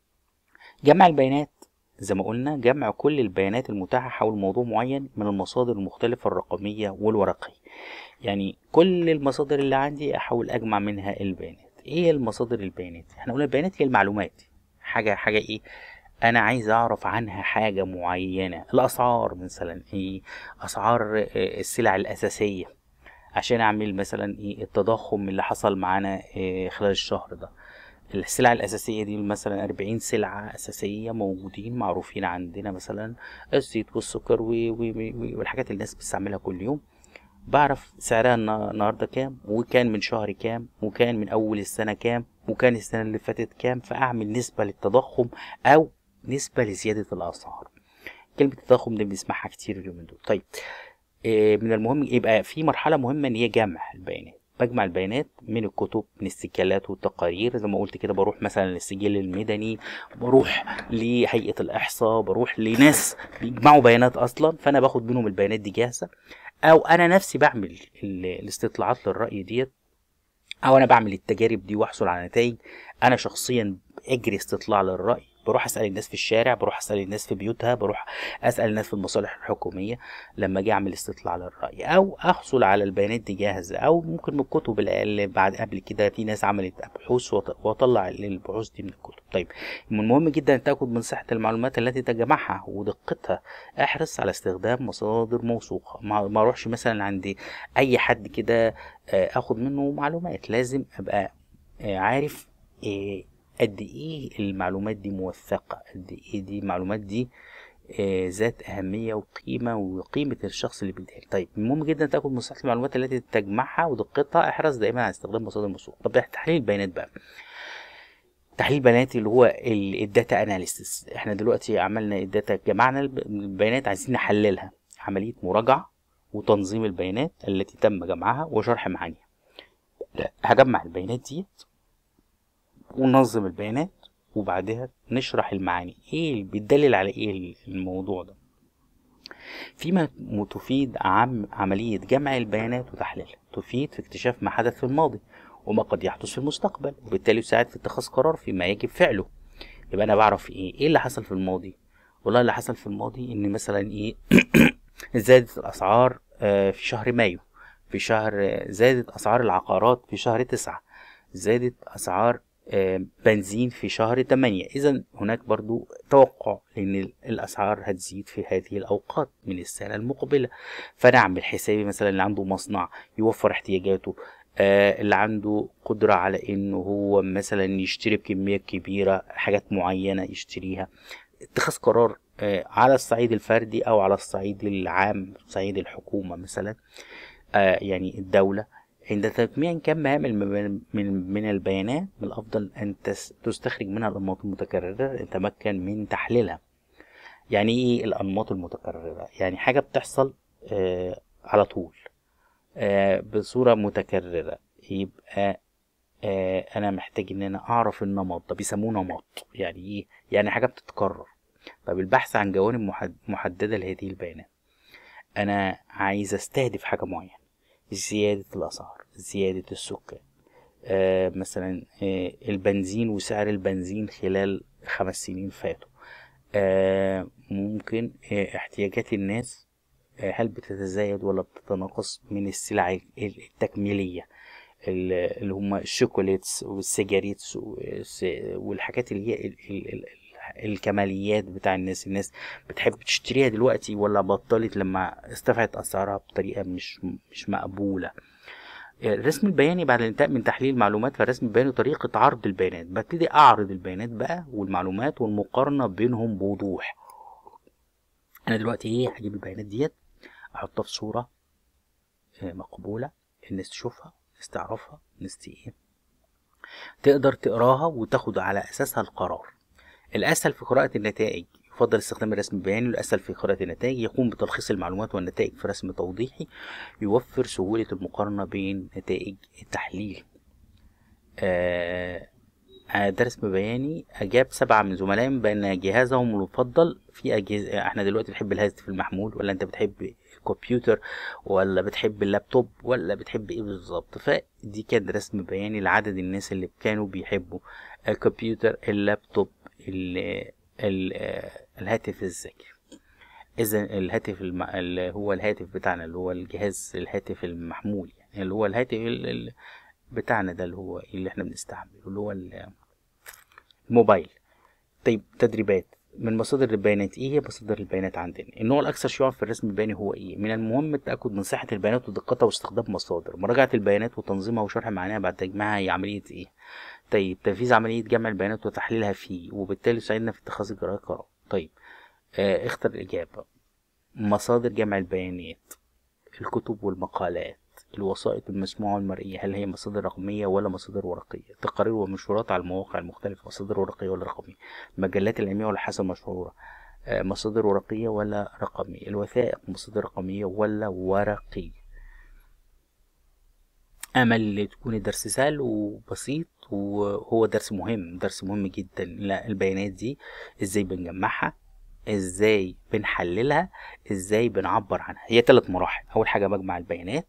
جمع البيانات زي ما قلنا جمع كل البيانات المتاحة حول موضوع معين من المصادر المختلفة الرقمية والورقية يعني كل المصادر اللي عندي أحاول أجمع منها البيانات إيه المصادر البيانات؟ إحنا قلنا البيانات هي المعلومات حاجة حاجة إيه؟ أنا عايز أعرف عنها حاجة معينة الأسعار مثلا إيه؟ أسعار السلع الأساسية عشان أعمل مثلا إيه التضخم اللي حصل معانا إيه خلال الشهر ده السلع الأساسية دي مثلا أربعين سلعة أساسية موجودين معروفين عندنا مثلا الزيت والسكر والحاجات اللي الناس بتستعملها كل يوم بعرف سعرها النهاردة كام وكان من شهر كام وكان من أول السنة كام وكان السنة اللي فاتت كام فأعمل نسبة للتضخم أو نسبة لزيادة الأسعار كلمة التضخم دي بنسمعها كتير اليومين دول طيب آه، من المهم يبقى في مرحلة مهمة إن هي جمع البيانات بجمع البيانات من الكتب من السجلات والتقارير زي ما قلت كده بروح مثلا للسجل المدني بروح لهيئة الإحصاء بروح لناس بيجمعوا بيانات أصلا فأنا باخد منهم البيانات دي جاهزة أو أنا نفسي بعمل الاستطلاعات للرأي ديت أو أنا بعمل التجارب دي وأحصل على نتائج أنا شخصيا أجري استطلاع للرأي بروح اسال الناس في الشارع بروح اسال الناس في بيوتها بروح اسال الناس في المصالح الحكوميه لما اجي اعمل استطلاع للراي او احصل على البيانات دي جاهزه او ممكن من الكتب اللي بعد قبل كده في ناس عملت بحوث واطلع البحوث دي من الكتب طيب من المهم جدا ان تاخد من صحه المعلومات التي تجمعها ودقتها احرص على استخدام مصادر موثوقه ما اروحش مثلا عند اي حد كده آه، اخد منه معلومات لازم ابقى آه، عارف إيه قد ايه المعلومات دي موثقة قد ايه دي المعلومات دي آه ذات أهمية وقيمة وقيمة الشخص اللي بيديها طيب مهم جدا تاخد مصلحة المعلومات التي تجمعها ودقتها احرص دايما على استخدام مصادر موثوقة طب تحليل البيانات بقى تحليل البيانات اللي هو الداتا اناليسيس احنا دلوقتي عملنا الداتا جمعنا البيانات عايزين نحللها عملية مراجعة وتنظيم البيانات التي تم جمعها وشرح معانيها هجمع البيانات ديت وننظم البيانات وبعدها نشرح المعاني ايه اللي بيدلل على ايه الموضوع ده فيما تفيد عم عملية جمع البيانات وتحليلها تفيد في اكتشاف ما حدث في الماضي وما قد يحدث في المستقبل وبالتالي يساعد في اتخاذ قرار فيما يجب فعله يبقى انا بعرف ايه ايه اللي حصل في الماضي والله اللي حصل في الماضي ان مثلا ايه زادت الاسعار آه، في شهر مايو في شهر زادت اسعار العقارات في شهر تسعة زادت اسعار آه، بنزين في شهر 8 إذا هناك برضو توقع لأن الأسعار هتزيد في هذه الأوقات من السنة المقبلة فأنا أعمل حسابي مثلا اللي عنده مصنع يوفر احتياجاته آه اللي عنده قدرة على إنه هو مثلا يشتري بكمية كبيرة حاجات معينة يشتريها اتخاذ قرار آه على الصعيد الفردي أو على الصعيد العام صعيد الحكومة مثلا آه يعني الدولة عند تجميع كم هامل من من البيانات من الأفضل أن تستخرج منها الأنماط المتكررة تتمكن من تحليلها يعني ايه الانماط المتكررة يعني حاجة بتحصل آه على طول آه بصورة متكررة يبقى آه انا محتاج ان انا اعرف النمط ده بيسموه نمط يعني ايه يعني حاجة بتتكرر طب البحث عن جوانب محد- محددة لهذه البيانات انا عايز استهدف حاجة معينة زيادة الاسعار زيادة السكان آه مثلا آه البنزين وسعر البنزين خلال خمس سنين فاتوا آه ممكن آه احتياجات الناس آه هل بتتزايد ولا بتتناقص من السلع ال- التكميلية ال- اللي هم الشوكولاتس والسيجاريتس والس- والحاجات اللي هي ال- ال- ال- الكماليات بتاع الناس الناس بتحب تشتريها دلوقتي ولا بطلت لما ارتفعت اسعارها بطريقة مش مش مقبولة الرسم البياني بعد الانتهاء من تحليل المعلومات فالرسم البياني طريقة عرض البيانات ببتدي أعرض البيانات بقى والمعلومات والمقارنة بينهم بوضوح أنا دلوقتي إيه هجيب البيانات ديت أحطها في صورة آه، مقبولة الناس تشوفها الناس تعرفها الناس ت- إيه تقدر تقراها وتاخد على أساسها القرار الأسهل في قراءة النتائج يفضل استخدام الرسم البياني والأسهل في قراءة النتائج يقوم بتلخيص المعلومات والنتائج في رسم توضيحي يوفر سهولة المقارنة بين نتائج التحليل آه آه، ده رسم بياني أجاب سبعة من زملائهم بأن جهازهم المفضل في أجهزة احنا دلوقتي بنحب الهاتف المحمول ولا أنت بتحب الكمبيوتر ولا بتحب اللابتوب ولا بتحب ايه بالظبط فدي كان رسم بياني لعدد الناس اللي كانوا بيحبوا الكمبيوتر اللابتوب ال ال الهاتف الذكي اذا الهاتف الم... اللي هو الهاتف بتاعنا اللي هو الجهاز الهاتف المحمول يعني اللي هو الهاتف ال... ال... بتاعنا ده اللي هو اللي احنا بنستعمله اللي هو ال- الموبايل طيب تدريبات من مصادر البيانات ايه هي مصادر البيانات عندنا النوع الاكثر شيوعا في الرسم البياني هو ايه من المهم التاكد من صحه البيانات ودقتها واستخدام مصادر مراجعه البيانات وتنظيمها وشرح معانيها بعد تجميعها هي عمليه ايه طيب تنفيذ عمليه جمع البيانات وتحليلها فيه وبالتالي يساعدنا في اتخاذ اجراءات قرار طيب آه اختر الاجابه مصادر جمع البيانات الكتب والمقالات الوسائط المسموعة والمرئية هل هي مصادر رقمية ولا مصادر ورقية تقارير ومنشورات على المواقع المختلفة مصادر ورقية ولا رقمية المجلات العلمية ولا حسب مشهورة آه، مصادر ورقية ولا رقمية الوثائق مصادر رقمية ولا ورقية أمل تكون الدرس سهل وبسيط وهو درس مهم درس مهم جدا لا البيانات دي ازاي بنجمعها ازاي بنحللها ازاي بنعبر عنها هي ثلاث مراحل اول حاجه بجمع البيانات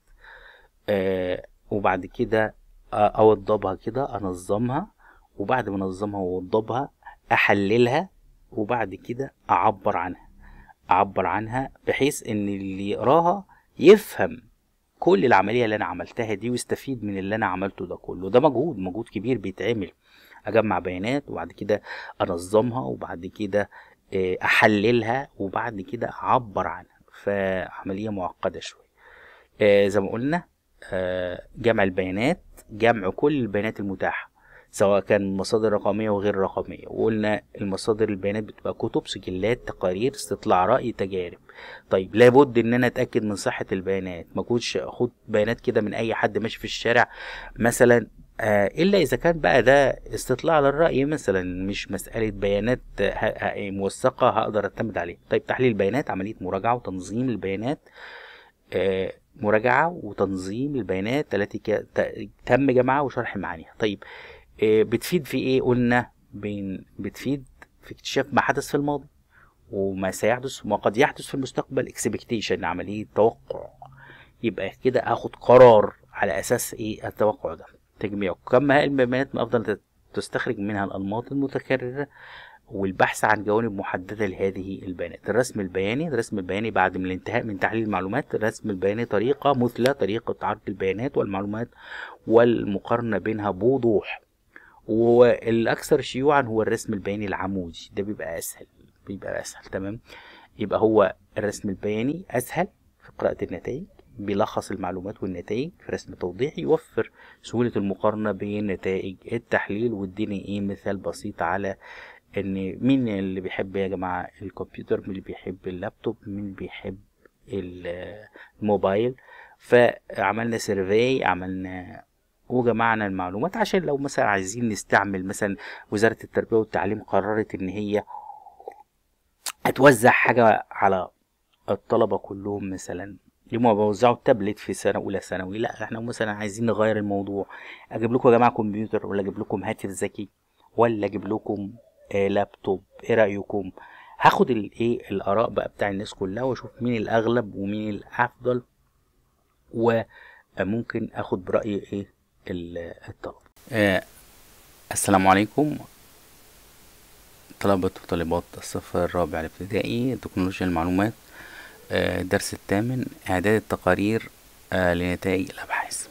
آه وبعد كده آه، اوضبها كده انظمها وبعد ما انظمها واوضبها احللها وبعد كده اعبر عنها اعبر عنها بحيث ان اللي يقراها يفهم كل العملية اللي انا عملتها دي ويستفيد من اللي انا عملته ده كله ده مجهود مجهود كبير بيتعمل اجمع بيانات وبعد كده انظمها وبعد كده آه، احللها وبعد كده اعبر عنها فعملية معقدة شوية آه، زي ما قلنا آه، جمع البيانات جمع كل البيانات المتاحة سواء كان مصادر رقمية وغير رقمية وقلنا المصادر البيانات بتبقى كتب سجلات تقارير استطلاع رأي تجارب طيب لابد ان انا اتأكد من صحة البيانات ما كنتش اخد بيانات كده من اي حد ماشي في الشارع مثلا آه الا اذا كان بقى ده استطلاع للرأي مثلا مش مسألة بيانات آه، ه- ه- موثقة هقدر اعتمد عليها طيب تحليل البيانات عملية مراجعة وتنظيم البيانات آه، مراجعة وتنظيم البيانات التي ك- ت- تم جمعها وشرح معانيها طيب آه، بتفيد في ايه قلنا بين بتفيد في اكتشاف ما حدث في الماضي وما سيحدث وما قد يحدث في المستقبل اكسبكتيشن عملية توقع يبقى كده اخد قرار على اساس ايه التوقع ده تجميع كم هائل من البيانات من افضل تت- تستخرج منها الانماط المتكررة والبحث عن جوانب محددة لهذه البيانات الرسم البياني الرسم البياني بعد من الانتهاء من تحليل المعلومات الرسم البياني طريقة مثلى طريقة عرض البيانات والمعلومات والمقارنة بينها بوضوح والأكثر شيوعا هو الرسم البياني العمودي ده بيبقى أسهل بيبقى أسهل تمام يبقى هو الرسم البياني أسهل في قراءة النتائج بيلخص المعلومات والنتائج في رسم توضيحي يوفر سهولة المقارنة بين نتائج التحليل واديني ايه مثال بسيط على ان مين اللي بيحب يا جماعة الكمبيوتر مين اللي بيحب اللابتوب مين اللي بيحب ال- الموبايل فعملنا سيرفي عملنا وجمعنا المعلومات عشان لو مثلا عايزين نستعمل مثلا وزارة التربية والتعليم قررت ان هي هتوزع حاجة على الطلبة كلهم مثلا لما بوزعوا التابلت في سنة أولى ثانوي لا احنا مثلا عايزين نغير الموضوع أجيب لكم يا جماعة كمبيوتر ولا أجيب لكم هاتف ذكي ولا أجيب لكم آه لابتوب إيه رأيكم؟ هاخد الايه الآراء بقى بتاع الناس كلها وأشوف مين الأغلب ومين الأفضل وممكن أخد برأي إيه الطلبة آه السلام عليكم طلبة وطالبات الصف الرابع الابتدائي تكنولوجيا المعلومات الدرس الثامن إعداد التقارير لنتائج الأبحاث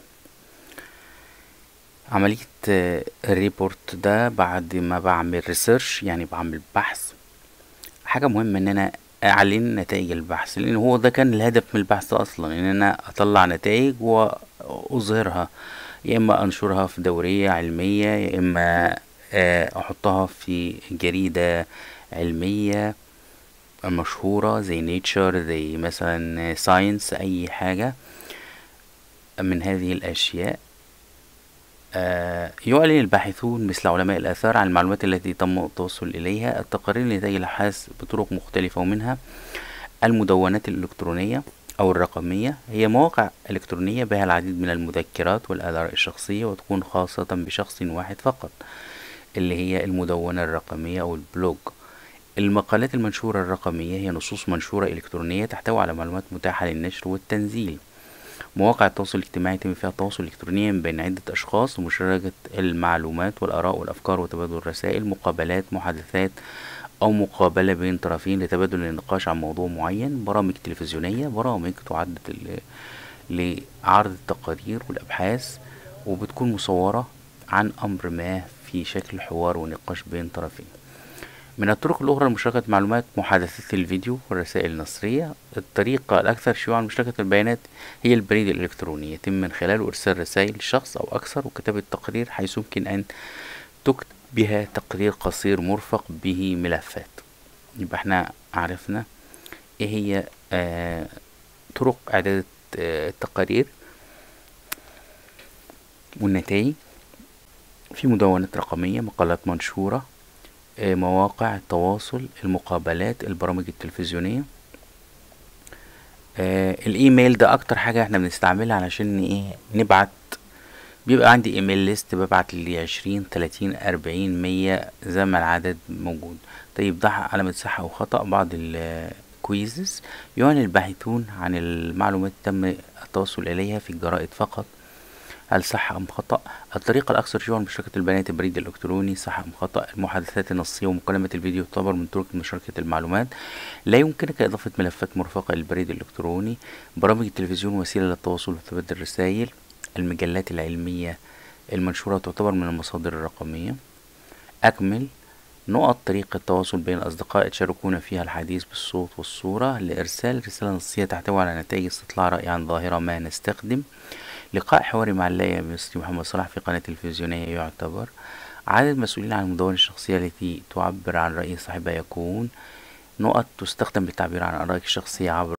عملية الريبورت ده بعد ما بعمل ريسيرش يعني بعمل بحث حاجة مهمة إن أنا أعلن نتائج البحث لأن هو ده كان الهدف من البحث أصلا إن أنا أطلع نتائج وأظهرها يا إما أنشرها في دورية علمية يا إما أحطها في جريدة علمية مشهورة زي نيتشر زي مثلا ساينس أي حاجة من هذه الأشياء يعلن الباحثون مثل علماء الآثار عن المعلومات التي تم التوصل إليها التقارير لنتائج الأبحاث بطرق مختلفة ومنها المدونات الإلكترونية أو الرقمية هي مواقع إلكترونية بها العديد من المذكرات والآراء الشخصية وتكون خاصة بشخص واحد فقط اللي هي المدونة الرقمية أو البلوج المقالات المنشورة الرقمية هي نصوص منشورة إلكترونية تحتوي على معلومات متاحة للنشر والتنزيل مواقع التواصل الاجتماعي يتم فيها التواصل الإلكترونيا بين عدة أشخاص ومشاركة المعلومات والآراء والأفكار وتبادل الرسائل مقابلات محادثات أو مقابلة بين طرفين لتبادل النقاش عن موضوع معين برامج تلفزيونية برامج تعد لعرض التقارير والأبحاث وبتكون مصورة عن أمر ما في شكل حوار ونقاش بين طرفين من الطرق الأخرى لمشاركة معلومات محادثات الفيديو والرسائل النصية الطريقة الأكثر شيوعا لمشاركة البيانات هي البريد الإلكتروني يتم من خلاله إرسال رسائل لشخص أو أكثر وكتابة تقرير حيث يمكن أن تكتب بها تقرير قصير مرفق به ملفات يبقى احنا عرفنا ايه هي آه طرق إعداد آه التقارير والنتائج في مدونات رقمية مقالات منشورة مواقع التواصل المقابلات البرامج التلفزيونية آه الايميل ده اكتر حاجة احنا بنستعملها علشان ايه نبعت بيبقى عندي ايميل ليست ببعت لي عشرين تلاتين اربعين مية زي ما العدد موجود طيب ده علامة صح او خطأ بعض الكويزز يعلن الباحثون عن المعلومات تم التوصل اليها في الجرائد فقط هل صح أم خطأ؟ الطريقة الأكثر شيوعا لمشاركة البيانات البريد الإلكتروني صح أم خطأ؟ المحادثات النصية ومكالمة الفيديو تعتبر من طرق مشاركة المعلومات لا يمكنك إضافة ملفات مرفقة للبريد الإلكتروني برامج التلفزيون وسيلة للتواصل وتبادل الرسائل المجلات العلمية المنشورة تعتبر من المصادر الرقمية أكمل نقط طريقة التواصل بين الأصدقاء يتشاركون فيها الحديث بالصوت والصورة لإرسال رسالة نصية تحتوي على نتائج استطلاع رأي عن ظاهرة ما نستخدم لقاء حواري مع اللاعب المصري محمد صلاح في قناة تلفزيونية يعتبر عدد مسؤولين عن المدونة الشخصية التي تعبر عن رأي صاحبها يكون نقط تستخدم للتعبير عن آرائك الشخصية عبر